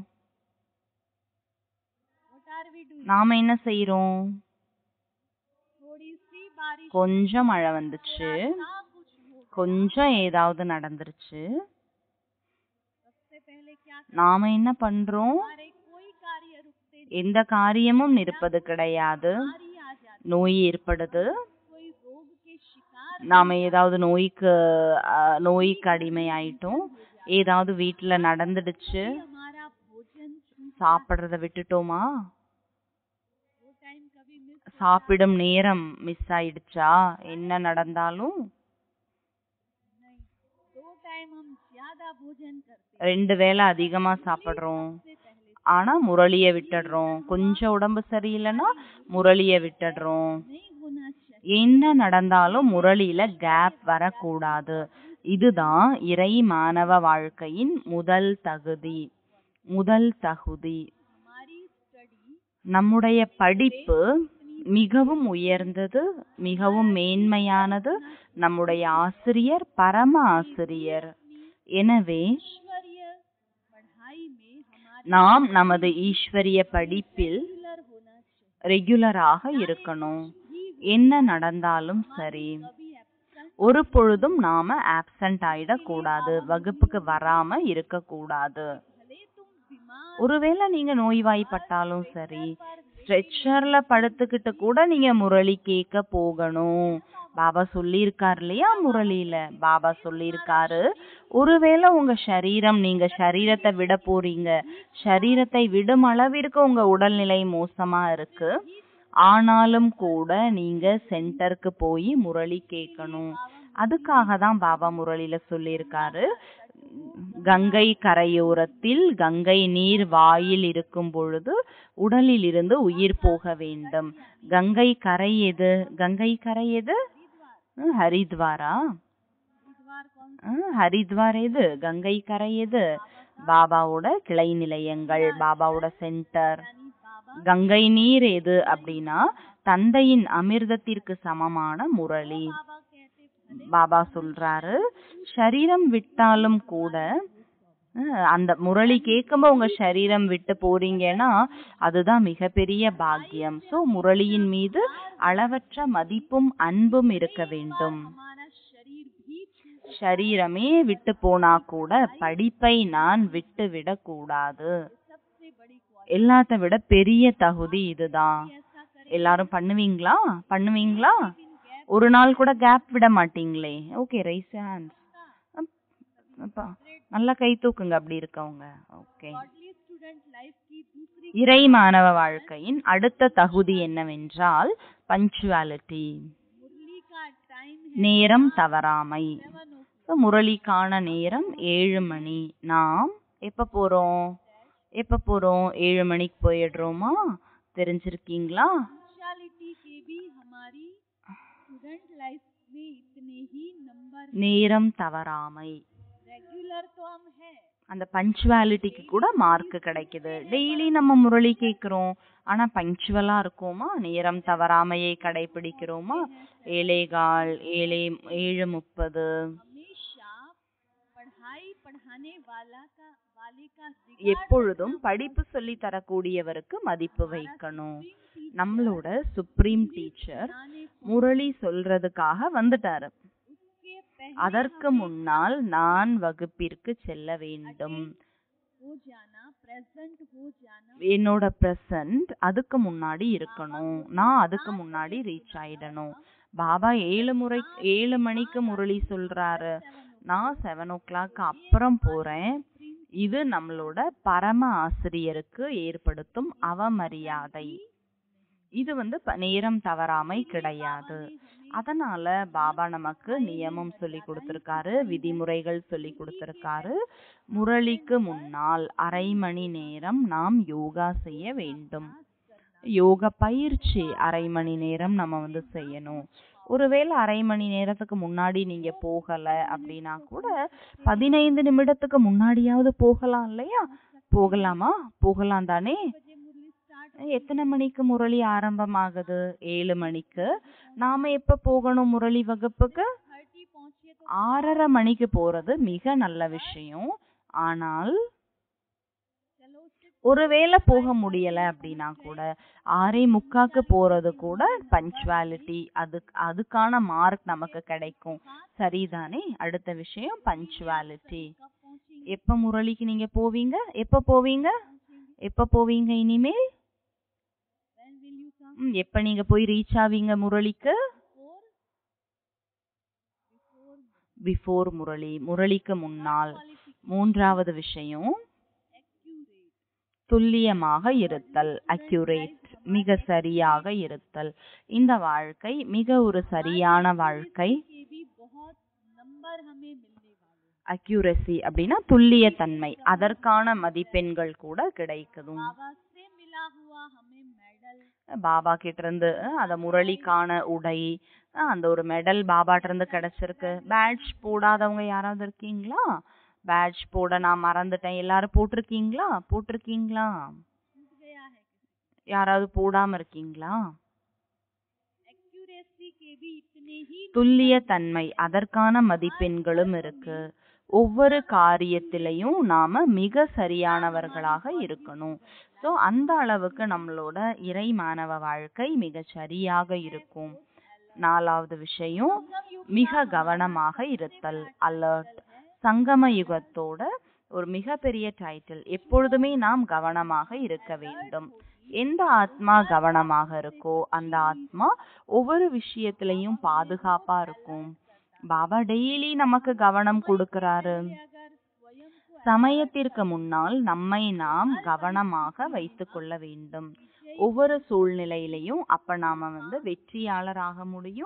what are we doing நாம என்ன செய்றோம் थोड़ी सी बारिश கொஞ்சம் மழை வந்துச்சு ना कुछ हो கொஞ்சம் ஏதாவது நடந்துருச்சு सबसे पहले क्या நாம என்ன பண்றோம் हमारे कोई कार्य रुकते नहीं எந்த காரியமும் நிற்பது கிடையாது बीमारी आ जाती நோய் ஏற்படுது कोई रोग के शिकार நாம ஏதாவது நோய்க்கு அஹ், நோய்க்கு அடிமை ஆயிட்டோம் ஏதாவது வீட்டுல நடந்துடுச்சு हमारा भोजन छूट சாப்பிடுறத விட்டுட்டோமா वो टाइम कभी मिस சாப்பிடும் நேரம் மிஸ் ஆயிடுச்சா என்ன நடந்தாலும் नहीं दो टाइम हम ज्यादा भोजन करते ரெண்டு வேளை அதிகமா சாப்பிடுறோம் से पहले ஆனா முரளிய விட்டுடுறோம் கொஞ்சம் உடம்பு சரியில்லைன்னா முரளிய விட்டுடுறோம் नहीं होना चाहिए என்ன நடந்தாலும் முரளியில கேப் வரக்கூடாது இதுதான் இறை மாணவ வாழ்க்கையின் முதல் தகுதி முதல் தகுதி हमारी स्टडी நம்முடைய படிப்பு மிகவும் உயர்ந்தது மிகவும் மேன்மையானது நம்முடைய ஆசிரியர் பரம ஆசிரியர் எனவே ईश्वरीय पढ़ाई में हमारा நாம் நமது ஈஸ்வரிய படிப்பில் रेगुलर होना चाहिए ரெகுலராக இருக்கணும் என்ன நடந்தாலும் சரி कभी एब्सेंट ஒரு பொழுதும் நாம ஆப்சண்ட் ஆயிடக்கூடாது வகுப்புக்கு வராம இருக்கக்கூடாது भले तुम बीमार ஒருவேளை நீங்க நோய்வாய்ப்பட்டாலும் சரி ஸ்ட்ரெச்சர்ல படுத்துக்கிட்டு கூட நீங்க முரளி கேட்க போகணும் பாபா சொல்லியிருக்காரு இல்லையா முரளியில பாபா சொல்லியிருக்காரு ஒருவேளை உங்க சரீரம் நீங்க சரீரத்தை விட போறீங்க சரீரத்தை விடும் அளவிற்கு உங்க உடல்நிலை மோசமா இருக்கு ஆனாலும் கூட நீங்க சென்டருக்கு போய் முரளி கேட்கணும் அதுக்காக தான் பாபா முரளியில சொல்லியிருக்காரு கங்கை கரையோரத்தில் கங்கை நீர் வாயில் இருக்கும் பொழுது உடலில் இருந்து உயிர் போக வேண்டும் கங்கை கரை எது கங்கை கரை எது ஹம், ஹரித்வாரா हरिद्वार कौन ஹம், ஹரித்வார் எது கங்கை கரை எது பாபாவோட கிளை நிலையங்கள் பாபாவோட சென்டர் यानी बाबा கங்கை நீர் எது அப்படின்னா தந்தையின் அமிர்தத்திற்கு சமமான முரளி बाबा कहते भले பாபா சொல்றாரு சரீரம் விட்டாலும் கூட அஹ், அந்த முரளி கேட்கும்போது உங்க சரீரம் விட்டு போறீங்கன்னா அதுதான் மிகப்பெரிய பாக்கியம் சோ முரளியின் மீது அளவற்ற மதிப்பும் அன்பும் இருக்க வேண்டும் हमारा शरीर भी छूट சரீரமே விட்டு போனா கூட படிப்பை நான் விட்டு விடக்கூடாது सबसे बड़ी क्वालिटी எல்லாத்த விட பெரிய தகுதி இதுதான் ऐसा करे எல்லாரும் பண்ணுவீங்களா பண்ணுவீங்களா लेकिन गैप ஒரு நாள் கூட கேப் விட மாட்டீங்களே ஓகே ரைஸ் ஹேண்ட்ஸ் அப்பா நல்லா கை தூக்குங்க அப்படி இருக்கவங்க ஓகே गॉडली स्टूडेंट लाइफ की दूसरी இறை மாணவ வாழ்க்கையின் அடுத்த தகுதி என்னவென்றால் பஞ்சுவாலிட்டி मुरली का टाइम है நேரம் தவறாமை सेवन ओ So, முரளிக்கான நேரம் ஏழு மணி நாம் எப்ப போறோம் எப்ப போறோம் ஏழு மணிக்கு போயிடுறோமா தெரிஞ்சிருக்கீங்களா पंक्चुअलिटी के भी हमारी स्टूडेंट लाइफ में इतने ही नंबर நேரம் தவறாமை रेगुलर तो हम है அந்த பஞ்சுவாலிட்டிக்கு கூட மார்க் கிடைக்குது டெய்லி நம்ம முரளி கேட்குறோம் ஆனா பஞ்சுவலா இருக்கோமா நேரம் தவறாமையை கடைபிடிக்கிறோமா ஏழேகால் ஏழே ஏழு முப்பது हमेशा पढ़ाई पढ़ाने वाला का वाले का எப்பொழுதும் படிப்பு சொல்லி தரக்கூடியவருக்கு மதிப்பு வைக்கணும் நம்மளோட சுப்ரீம் டீச்சர் बनाने முரளி சொல்றதுக்காக வந்துட்டாரு उसके पहले அதற்கு முன்னால் நான் வகுப்பிற்கு செல்ல வேண்டும் हो जाना प्रेजेंट हो जाना என்னோட பிரசன்ட் அதுக்கு முன்னாடி இருக்கணும் நான் அதுக்கு முன்னாடி ரீச் ஆயிடணும் பாபா ஏழு முறை ஏழு மணிக்கு முரளி சொல்றாரு நான் செவன் ஓ கிளாக் அப்புறம் போறேன் இது நம்மளோட பரம ஆசிரியருக்கு ஏற்படுத்தும் அவமரியாதை இது வந்து ப- நேரம் தவறாமை கிடையாது அதனால பாபா நமக்கு நியமம் சொல்லி கொடுத்திருக்காரு விதிமுறைகள் சொல்லி கொடுத்திருக்காரு முரளிக்கு முன்னால் அரை மணி நேரம் நாம் யோகா செய்ய வேண்டும் யோக பயிற்சி அரை மணி நேரம் நம்ம வந்து செய்யணும் ஒருவேளை அரை மணி நேரத்துக்கு முன்னாடி நீங்க போகல அப்படின்னா கூட பதினைந்து நிமிடத்துக்கு முன்னாடியாவது போகலாம் இல்லையா போகலாமா போகலாம் தானே बजे मुरली स्टार्ट எத்தனை மணிக்கு முரளி ஆரம்பமாகுது ஏழு மணிக்கு நாம எப்ப போகணும் முரளி வகுப்புக்கு थर्टी पहुंचे तो ஆறரை மணிக்கு போறது மிக நல்ல விஷயம் ஆனால் चलो उससे ஒருவேளை போக முடியல அப்படின்னா கூட ஆறே முக்காக்கு போறது கூட பஞ்சுவாலிட்டி அது அதுக்கான மார்க் நமக்கு கிடைக்கும் சரிதானே அடுத்த விஷயம் பஞ்சுவாலிட்டி कब पहुंचेंगे எப்ப முரளிக்கு நீங்க போவீங்க எப்ப போவீங்க எப்ப போவீங்க இனிமேல் when will you come ம், எப்ப நீங்க போய் ரீச் ஆவீங்க முரளிக்கு before before பிஃபோர் முரளி முரளிக்கு முன்னால் qualification மூன்றாவது விஷயம் accurate துல்லியமாக இருத்தல் அக்யூரேட் மிக சரியாக இருத்தல் இந்த வாழ்க்கை மிக ஒரு சரியான வாழ்க்கை के भी बहुत नंबर हमें मिलने वाले हैं அக்யூரசி அப்படின்னா துல்லியத்தன்மை அதற்கான மதிப்பெண்கள் கூட கிடைக்குதும் बाबा से मिला हुआ हमें मेडल பாபா கிட்ட இருந்து அஹ், அந்த முரளிக்கான உடை அஹ், அந்த ஒரு மெடல் பாபாட்ட இருந்து கிடைச்சிருக்கு பேட்ச் போடாதவங்க யாராவது இருக்கீங்களா பேட்ச் போட நான் மறந்துட்டேன் எல்லாரும் போட்டிருக்கீங்களா போட்டிருக்கீங்களா छूट गया है யாராவது போடாம இருக்கீங்களா एक्यूरेसी के भी इतने ही துல்லியத்தன்மை அதற்கான மதிப்பெண்களும் இருக்கு ஒவ்வொரு காரியத்திலையும் நாம மிக சரியானவர்களாக இருக்கணும் சோ அந்த அளவுக்கு நம்மளோட இறை மாணவ வாழ்க்கை மிக சரியாக இருக்கும் நாலாவது விஷயம் மிக கவனமாக இருத்தல் அலர்ட் சங்கம யுகத்தோட ஒரு மிகப்பெரிய டைட்டில் எப்பொழுதுமே நாம் கவனமாக இருக்க வேண்டும் எந்த ஆத்மா கவனமாக இருக்கோ அந்த ஆத்மா ஒவ்வொரு விஷயத்திலையும் பாதுகாப்பா இருக்கும் பாபா டெய்லி நமக்கு கவனம் கொடுக்கறாரு अगर स्वयं को சமயத்திற்கு முன்னால் நம்மை நாம் கவனமாக வைத்துக் கொள்ள வேண்டும் ஒவ்வொரு சூழ்நிலையிலையும் அப்ப நாம வந்து வெற்றியாளராக முடியும்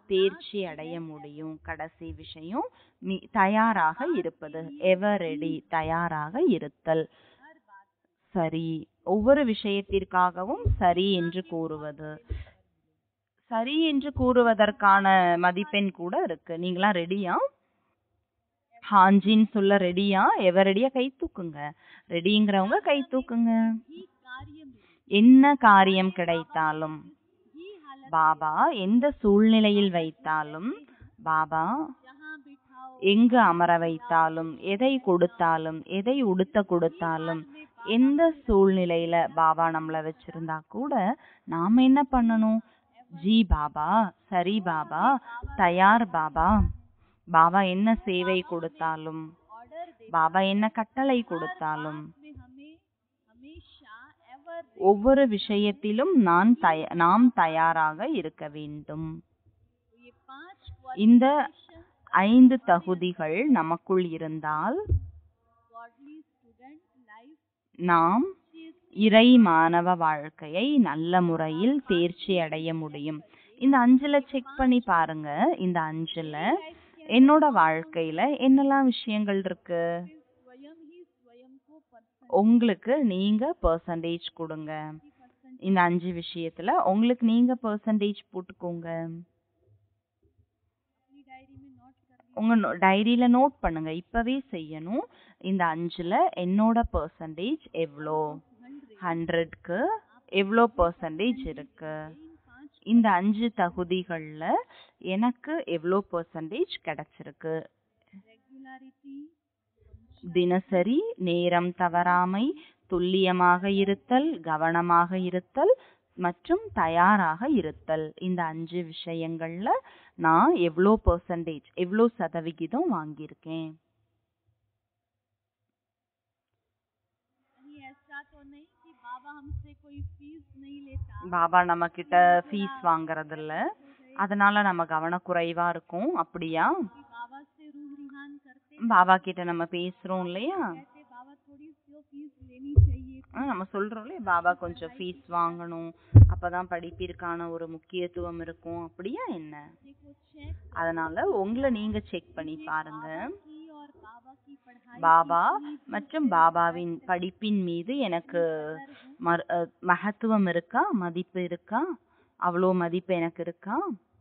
தேர்ச்சி அடைய முடியும் கடைசி விஷயம் மீ தயாராக இருப்பது எவர் ரெடி தயாராக இருத்தல் சரி ஒவ்வொரு விஷயத்திற்காகவும் சரி என்று கூறுவது சரி என்று கூறுவதற்கான மதிப்பெண் கூட இருக்கு நீங்களாம் ரெடியா ஹாஞ்சின்னு சொல்ல ரெடியா எவர் ரெடியா கை தூக்குங்க ரெடிங்கிறவங்க கை தூக்குங்க ही कार्य में என்ன காரியம் கிடைத்தாலும் ही हालत பாபா எந்த சூழ்நிலையில் வைத்தாலும் பாபா जहाँ बिठाओ எங்கு அமர வைத்தாலும் எதை கொடுத்தாலும் எதை உடுத்த கொடுத்தாலும் எந்த சூழ்நிலையில பாபா நம்மள வச்சிருந்தா கூட நாம என்ன பண்ணணும் ஜி பாபா சரி பாபா தயார் பாபா பாபா என்ன சேவை கொடுத்தாலும் ऑर्डर दे பாபா என்ன கட்டளை கொடுத்தாலும் में हमें हमेशा एवर ஒவ்வொரு விஷயத்திலும் நான் தய நாம் தயாராக இருக்க வேண்டும் ये पांच இந்த क्वालिफिकेशन ஐந்து தகுதிகள் நமக்குள் இருந்தால் गॉडली स्टूडेंट लाइफ நாம் இறை மாணவ வாழ்க்கையை நல்ல முறையில் தேர்ச்சி அடைய முடியும் இந்த அஞ்சுல செக் பண்ணி பாருங்க இந்த அஞ்சுல என்னோட வாழ்க்கையில என்னெல்லாம் விஷயங்கள் இருக்கு स्वयं ही स्वयं को परसेंट உங்களுக்கு நீங்க பெர்சன்டேஜ் கொடுங்க परसेंट இந்த அஞ்சு விஷயத்துல உங்களுக்கு நீங்க பெர்சன்டேஜ் போட்டுக்கோங்க अपनी डायरी में नोट कर लीजिए உங்க டைரியில நோட் பண்ணுங்க இப்பவே செய்யணும் இந்த அஞ்சுல என்னோட பெர்சன்டேஜ் எவ்வளோ हंड्रेड ஹண்ட்ரட்க்கு எவ்வளோ பெர்சன்டேஜ் இருக்கு इन पांच இந்த அஞ்சு தகுதிகள்ல எனக்கு எவ்வளோ பெர்சன்டேஜ் கிடைச்சிருக்கு रेगुलरिटी தினசரி நேரம் தவறாமை துல்லியமாக இருத்தல் கவனமாக இருத்தல் மற்றும் தயாராக இருத்தல் இந்த அஞ்சு விஷயங்கள்ல நான் எவ்வளோ பெர்சன்டேஜ் எவ்வளோ சதவிகிதம் வாங்கியிருக்கேன் कहीं ऐसा तो नहीं कि बाबा हमसे कोई फीस नहीं लेता பாபா நம்ம கிட்ட ஃபீஸ் வாங்குறது இல்ல அதனால நம்ம கவனக்குறைவா இருக்கும் அப்படியா कि बाबा से रूह रिहान करते பாபா கிட்ட நம்ம பேசுறோம் இல்லையா कहते बाबा थोड़ी सी फीस लेनी चाहिए ஆ, நம்ம சொல்றோம் இல்லையா பாபா கொஞ்சம் ஃபீஸ் வாங்கணும் அப்பதான் படிப்பிற்கான ஒரு முக்கியத்துவம் இருக்கும் அப்படியா என்ன देखो चेक அதனால உங்களை நீங்க செக் பண்ணி பாருங்க की और बाबा की पढ़ाई பாபா மற்றும் பாபாவின் படிப்பின் மீது எனக்கு மர்- அ, மகத்துவம் இருக்கா மதிப்பு இருக்கா அவ்வளோ மதிப்பு எனக்கு இருக்கா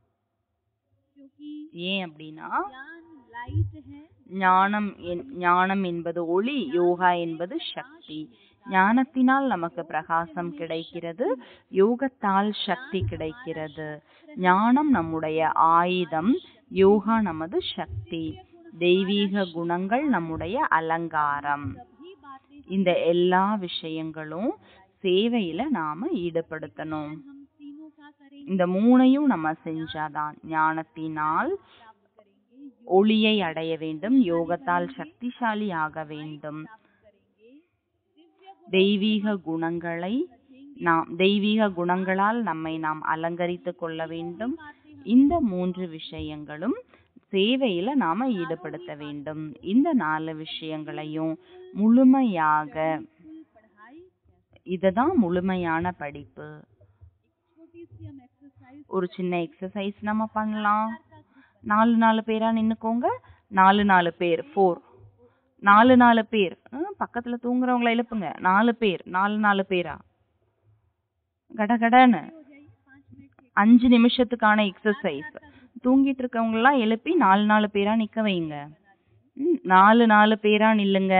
क्योंकि ஏன் அப்படின்னா ज्ञान लाइट है ஞானம் என்- ஞானம் என்பது ஒளி யோகா என்பது சக்தி ஞானத்தினால் நமக்கு பிரகாசம் கிடைக்கிறது யோகத்தால் சக்தி கிடைக்கிறது ஞானம் நம்முடைய ஆயுதம் யோகா நமது சக்தி தெய்வீக குணங்கள் நம்முடைய அலங்காரம் सभी बातें இந்த எல்லா விஷயங்களும் சேவையில நாம ஈடுபடுத்தணும் हम तीनों का करेंगे இந்த மூணையும் நம்ம செஞ்சாதான் ஞானத்தினால் प्राप्त करेंगे ஒளியை அடைய வேண்டும் யோகத்தால் சக்திசாலி ஆக வேண்டும் प्राप्त करेंगे दिव्य தெய்வீக குணங்களை நாம் தெய்வீக குணங்களால் நம்மை நாம் அலங்கரித்துக் கொள்ள வேண்டும் இந்த மூன்று விஷயங்களும் சேவையில நாம ஈடுபடுத்த வேண்டும் இந்த நாலு விஷயங்களையும் முழுமையாக फुल पढ़ाई இதுதான் முழுமையான படிப்பு छोटी सी हम एक्सरसाइज ஒரு சின்ன எக்ஸசைஸ் நம்ம பண்ணலாம் நாலு நாலு பேரா நின்னுக்கோங்க நாலு நாலு பேர் ஃபோர் நாலு நாலு பேர் ஹம், பக்கத்துல தூங்குறவங்கள எழுப்புங்க நாலு பேர் நாலு நாலு பேரா கடகடன்னு हो जाइए पाँच मिनट के அஞ்சு நிமிஷத்துக்கான எக்ஸசைஸ் தூங்கிட்டு இருக்கவங்க எல்லாம் எழுப்பி நாலு நாலு பேரா நிக்க வைங்க ம், நாலு நாலு பேரா நில்லுங்க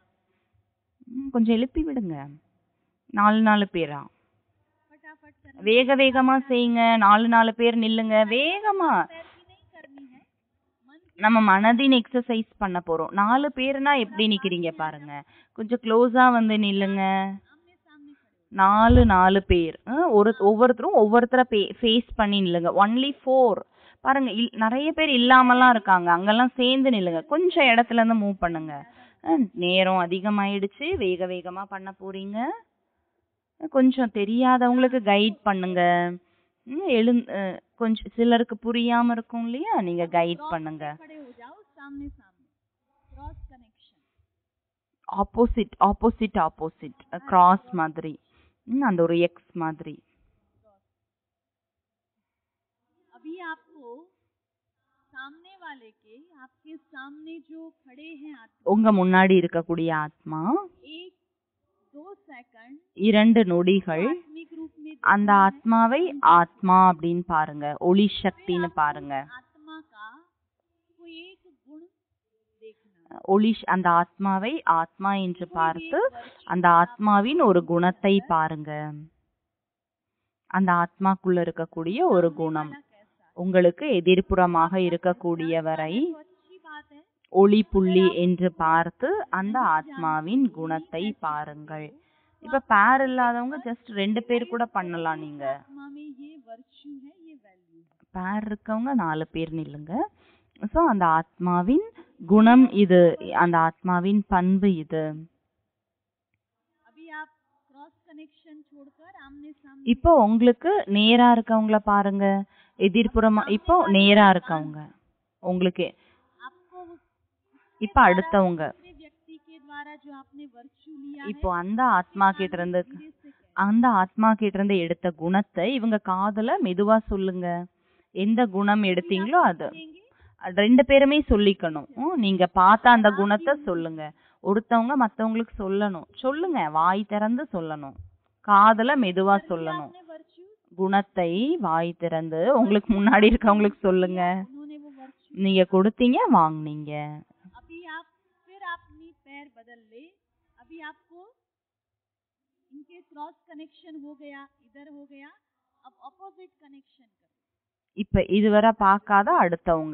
ம், கொஞ்சம் எழுப்பி விடுங்க நாலு நாலு பேரா फटाफट करनी வேக வேகமா செய்யுங்க நாலு நாலு பேர் நில்லுங்க வேகமா पैर की नहीं करनी है मन की நம்ம மனதின் எக்ஸசைஸ் பண்ண போறோம் நாலு பேர்னா எப்படி நிக்கிறீங்க பாருங்க கொஞ்சம் க்ளோஸா வந்து நில்லுங்க आमने सामने खड़े हो நாலு நாலு பேர் அஹ், ஒரு ஒவ்வொருத்தரும் ஒவ்வொருத்தர ஃபேஸ் பண்ணி நில்லுங்க ஒன்லி ஃபோர் பாருங்க இல்- நிறைய பேர் இல்லாமலாம் இருக்காங்க அங்கெல்லாம் சேர்ந்து நில்லுங்க கொஞ்சம் இடத்துல இருந்து மூவ் பண்ணுங்க அஹ், நேரம் அதிகமாயிடுச்சு வேக வேகமா பண்ண போறீங்க அஹ், கொஞ்சம் தெரியாதவங்களுக்கு கைட் பண்ணுங்க ம், எழு அஹ், கொஞ்சம் சிலருக்கு புரியாம இருக்கும் இல்லையா நீங்க கைட் பண்ணுங்க खड़े हो जाओ सामने सामने cross connection opposite opposite opposite cross மாதிரி ம், அந்த ஒரு எக்ஸ் மாதிரி अभी आपको सामने वाले के आपके सामने जो खड़े हैं आत्मा உங்க முன்னாடி இருக்கக்கூடிய ஆத்மா एक दो सेकंड இரண்டு நொடிகள் आत्मिक रूप में அந்த देखना है। ஆத்மாவை ஆத்மா அப்படின்னு பாருங்க ஒளி சக்தின்னு பாருங்க आत्मा का कोई एक गुण देखना ஒளி அந்த ஆத்மாவை ஆத்மா என்று कोई பார்த்து एक virtue அந்த ஆத்மாவின் ஒரு குணத்தை பாருங்க அந்த ஆத்மாக்குள்ள இருக்கக்கூடிய ஒரு குணம் वाला कैसा உங்களுக்கு எதிர்ப்புறமாக இருக்கக்கூடியவரை है? तो अच्छी बात है ஒளி புள்ளி என்று பார்த்து அந்த ஆத்மாவின் குணத்தை பாருங்கள் இப்ப பேர் இல்லாதவங்க ஜஸ்ட் ரெண்டு பேர் கூட பண்ணலாம் நீங்க आत्मा में ये वर्च्यू है ये वैल्यू है பேர் இருக்கவங்க நாலு பேர் நில்லுங்க சோ அந்த ஆத்மாவின் குணம் இது அந்த ஆத்மாவின் பண்பு இது अभी आप क्रॉस कनेक्शन छोड़कर आमने सामने இப்போ உங்களுக்கு நேரா இருக்கவங்கள பாருங்க எதிர்ப்புறமா இப்போ நேரா இருக்கவங்க உங்களுக்கு आपको वो இப்ப அடுத்தவங்க दूसरे व्यक्ति के द्वारा जो आपने वर्च्यू लिया இப்போ है அந்த ஆத்மா கிட்ட இருந்து धीरे से कहें। அந்த ஆத்மா கிட்ட இருந்து எடுத்த குணத்தை இவங்க காதுல மெதுவா சொல்லுங்க எந்த குணம் எடுத்தீங்களோ அது कहेंगे அது ரெண்டு பேருமே சொல்லிக்கணும் ம், நீங்க பார்த்த அந்த குணத்தை சொல்லுங்க ஒருத்தவங்க மத்தவங்களுக்கு சொல்லணும் சொல்லுங்க வாய் திறந்து சொல்லணும் காதுல மெதுவா சொல்லணும் आपने वर्च्यू குணத்தை வாய் திறந்து உங்களுக்கு முன்னாடி இருக்கவங்களுக்கு சொல்லுங்க उन्होंने वो वर्च्यू நீங்க கொடுத்தீங்க வாங்குனீங்க अभी आप फिर अपनी पैर बदल ले अभी आपको इनके क्रॉस कनेक्शन हो गया इधर हो गया अब अपोजिट कनेक्शन करो இப்ப இதுவரை பார்க்காத அடுத்தவங்க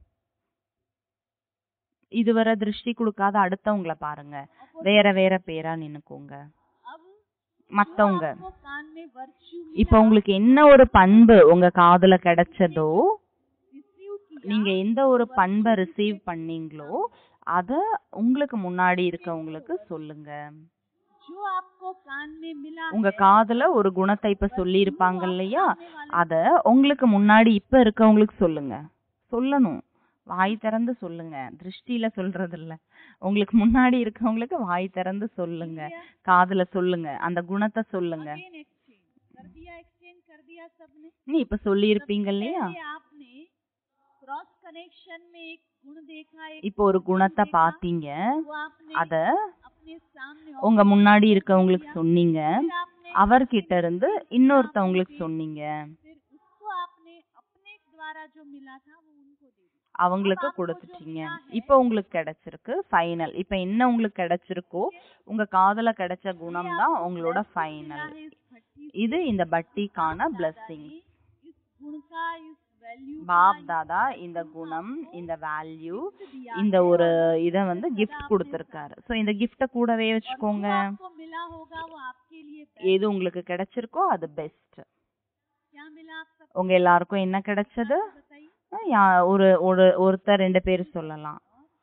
இதுவரை திருஷ்டி கொடுக்காத அடுத்தவங்கள பாருங்க வேற வேற பேரா நின்னுக்கோங்க अब மத்தவங்க आपको कान में वर्च्यू இப்ப உங்களுக்கு என்ன ஒரு பண்பு உங்க காதுல கிடைச்சதோ रिसीव किया நீங்க எந்த ஒரு பண்பை ரிசீவ் பண்ணீங்களோ அத உங்களுக்கு முன்னாடி இருக்கவங்களுக்கு சொல்லுங்க जो आपको कान में मिला உங்க காதுல ஒரு குணத்தை இப்ப சொல்லி இருப்பாங்க இல்லையா सामने वाले அத உங்களுக்கு முன்னாடி இப்ப இருக்கவங்களுக்கு சொல்லுங்க சொல்லணும் வாய் திறந்து சொல்லுங்க திருஷ்டியில சொல்றது இல்ல உங்களுக்கு முன்னாடி இருக்கவங்களுக்கு வாய் திறந்து சொல்லுங்க காதுல சொல்லுங்க அந்த குணத்தை சொல்லுங்க अगेन एक्सचेंज कर दिया एक्सचेंज कर दिया सबने நீ இப்ப சொல்லி இருப்பீங்க இல்லையா पहले आपने क्रॉस कनेक्शन में एक गुण देखा एक இப்போ ஒரு குணத்தை பாத்தீங்க वो आपने அத अपने सामने உங்க முன்னாடி இருக்கவங்களுக்கு சொன்னீங்க फिर आपने அவர்கிட்ட இருந்து இன்னொருத்தவங்களுக்கு சொன்னீங்க फिर उसको आपने अपने द्वारा जो मिला था वो उनको दे दिया அவங்களுக்கு கொடுத்துட்டீங்க இப்போ உங்களுக்கு கிடைச்சிருக்கு ஃபைனல் இப்போ என்ன உங்களுக்கு கிடைச்சிருக்கோ உங்க காதுல கிடைச்ச குணம் தான் உங்களோட ஃபைனல் है इस भट्टी இது இந்த பட்டிக்கான blessing से इस गुण का इस वैल्यू பாப் தாதா இந்த குணம் இந்த வேல்யூ दिया இந்த ஒரு இத வந்து கிஃப்ட் கொடுத்திருக்காரு சோ இந்த கிஃப்ட கூடவே வச்சுக்கோங்க आपको मिला होगा वो आपके लिए best। எது உங்களுக்கு கிடைச்சிருக்கோ அது பெஸ்ட் क्या मिला आप सब உங்க எல்லாருக்கும் என்ன கிடைச்சது बताइए அஹ் யா- ஒரு ஒரு ஒருத்தர் ரெண்டு பேர் சொல்லலாம்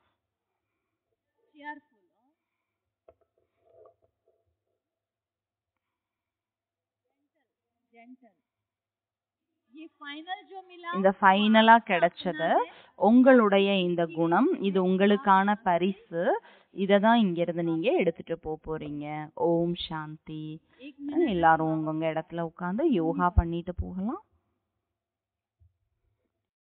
केयरफुल जेंटल ये फाइनल जो मिला இந்த ஃபைனலா கிடைச்சது உங்களுடைய இந்த குணம் இது உங்களுக்கான பரிசு இத தான் இங்க இருந்து நீங்க எடுத்துட்டு போக போறீங்க ஓம் சாந்தி एक அஹ் எல்லாரும் உங்கவுங்க இடத்துல உட்கார்ந்து யோகா பண்ணிட்டு போகலாம்